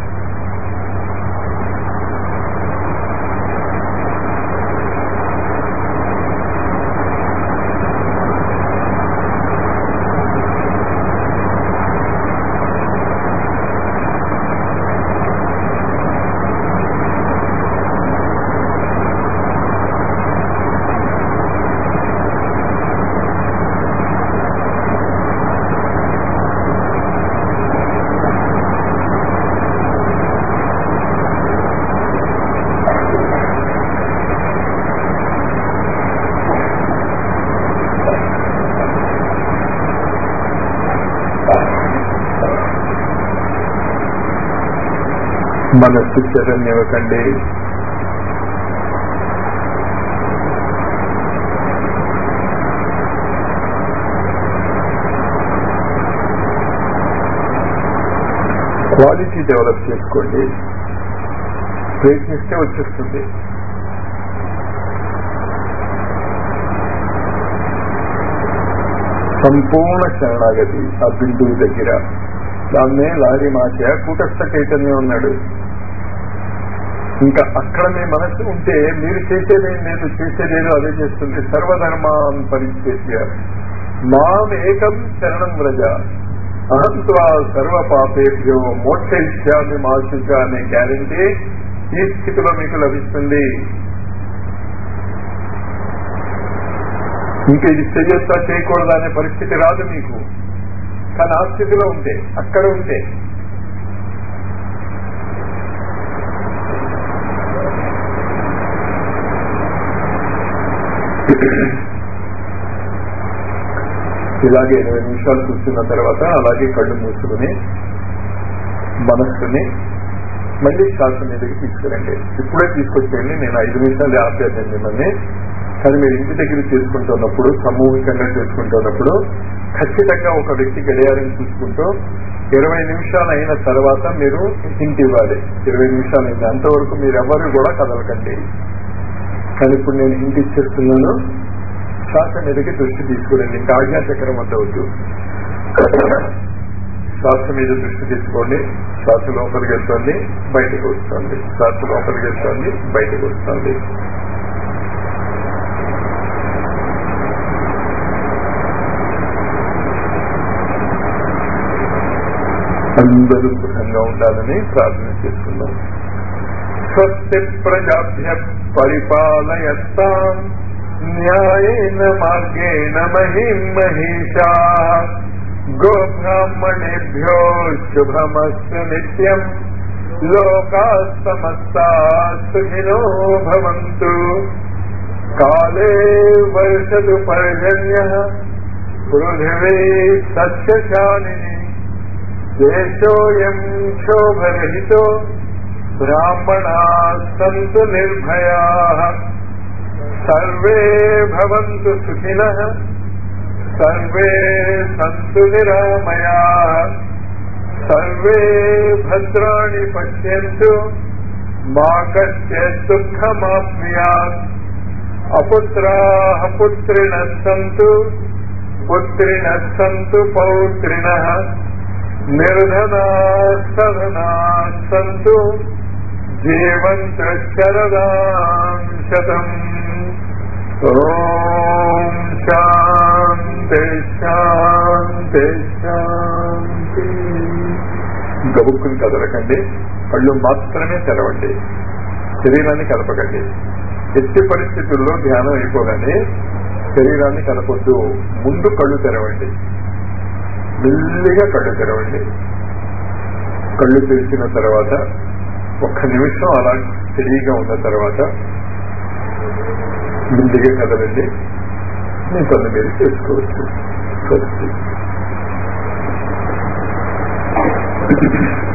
మనస్సు చరణ్యవకండి క్వాలిటీ డెవలప్ చేసుకోండి ప్రయత్నిస్తే వచ్చేస్తుంది సంపూర్ణ శరణాగతి ఆ బిందువు దగ్గర దాన్నే లారీ మాచ కూటస్థ చైతన్యం ఉన్నాడు ఇంకా అక్కడ మీ మనసు ఉంటే మీరు చేసేదేం లేదు చేసేదేదో అదే చేస్తుంది సర్వధర్మాన్ పరిస్థితి మాం ఏకం శరణం వ్రజ అహంత్వా సర్వ పాపేభ్యో మోక్ష ఇష్యామి మాసుచ అనే గ్యారంటీ ఈ స్థితిలో మీకు లభిస్తుంది ఇంకా ఇది చెయ్యొచ్చా చేయకూడదా అనే పరిస్థితి రాదు మీకు కానీ ఆ స్థితిలో ఉంటే అక్కడ ఉంటే ఇలాగే ఇరవై నిమిషాలు కూర్చున్న తర్వాత అలాగే కళ్ళు మూసుకుని మనస్సుని మళ్ళీ శ్వాస మీదకి తీసుకురండి ఇప్పుడే తీసుకొచ్చేయండి నేను ఐదు నిమిషాలు ఆపేద్దాం మిమ్మల్ని కానీ మీరు ఇంటి దగ్గర చేసుకుంటున్నప్పుడు సమూహికంగా చేసుకుంటున్నప్పుడు ఖచ్చితంగా ఒక వ్యక్తి గడియారం చూసుకుంటూ ఇరవై నిమిషాలు అయిన తర్వాత మీరు హింట్ ఇవ్వాలి ఇరవై నిమిషాలు అయింది అంతవరకు మీరు ఎవరు కూడా కదలకండి కానీ ఇప్పుడు నేను హింట్ ఇచ్చేస్తున్నాను శ్వాస మీదకి దృష్టి తీసుకురండి ఇంకా ఆజ్ఞాచక్రం వద్ద వద్దు శ్వాస మీద దృష్టి తీసుకోండి శ్వాస లోపలికి వెళ్తుంది బయటకు వస్తుంది శ్వాస లోపలికి వెళ్తుంది బయటకు వస్తుంది అందరూ సుఖంగా ఉండాలని ప్రార్థన చేసుకుందాం స్వస్తి ప్రజాభ్య పరిపాలయత్తాం న్యాయేన మార్గేణ మహిం మహిషా గోబ్రాహ్మణేభ్యో శుభమస్తు నిత్యం లోకా సమస్తా సుఖినో భవంతు కాలే వర్షదు పర్జన్య పృథివీ సస్యశాలిని దేశోయం క్షోభరహితో బ్రాహ్మణా సంతు నిర్భయా సర్వే భవంతు సుఖినః సర్వే సంతు నిరామయా సర్వే భద్రాణి పశ్యంతు మా కశ్య దుఃఖమాప్నుయాత్ అపుత్రాः పుత్రిణः సంతు పుత్రిణः సంతు పౌత్రిణः నిర్ధనాः సధనాः సంతు జీవంత శరదాం శతం ఓం శాంతి శాంతి శాంతి గబుక్కుని కదలకండి కళ్ళు మాత్రమే తెరవండి శరీరాన్ని కదపకండి ఎట్టి పరిస్థితుల్లో ధ్యానం అయిపోగానే శరీరాన్ని కదపొద్దు ముందు కళ్ళు తెరవండి మెల్లిగా కళ్ళు తెరవండి కళ్ళు తెరిచిన తర్వాత ఒక్క నిమిషం అలా తెలియగా ఉన్న తర్వాత మెల్లిగా కదలండి మీ పనులు మీరు చేసుకోవచ్చు స్వస్తి ఉంటారు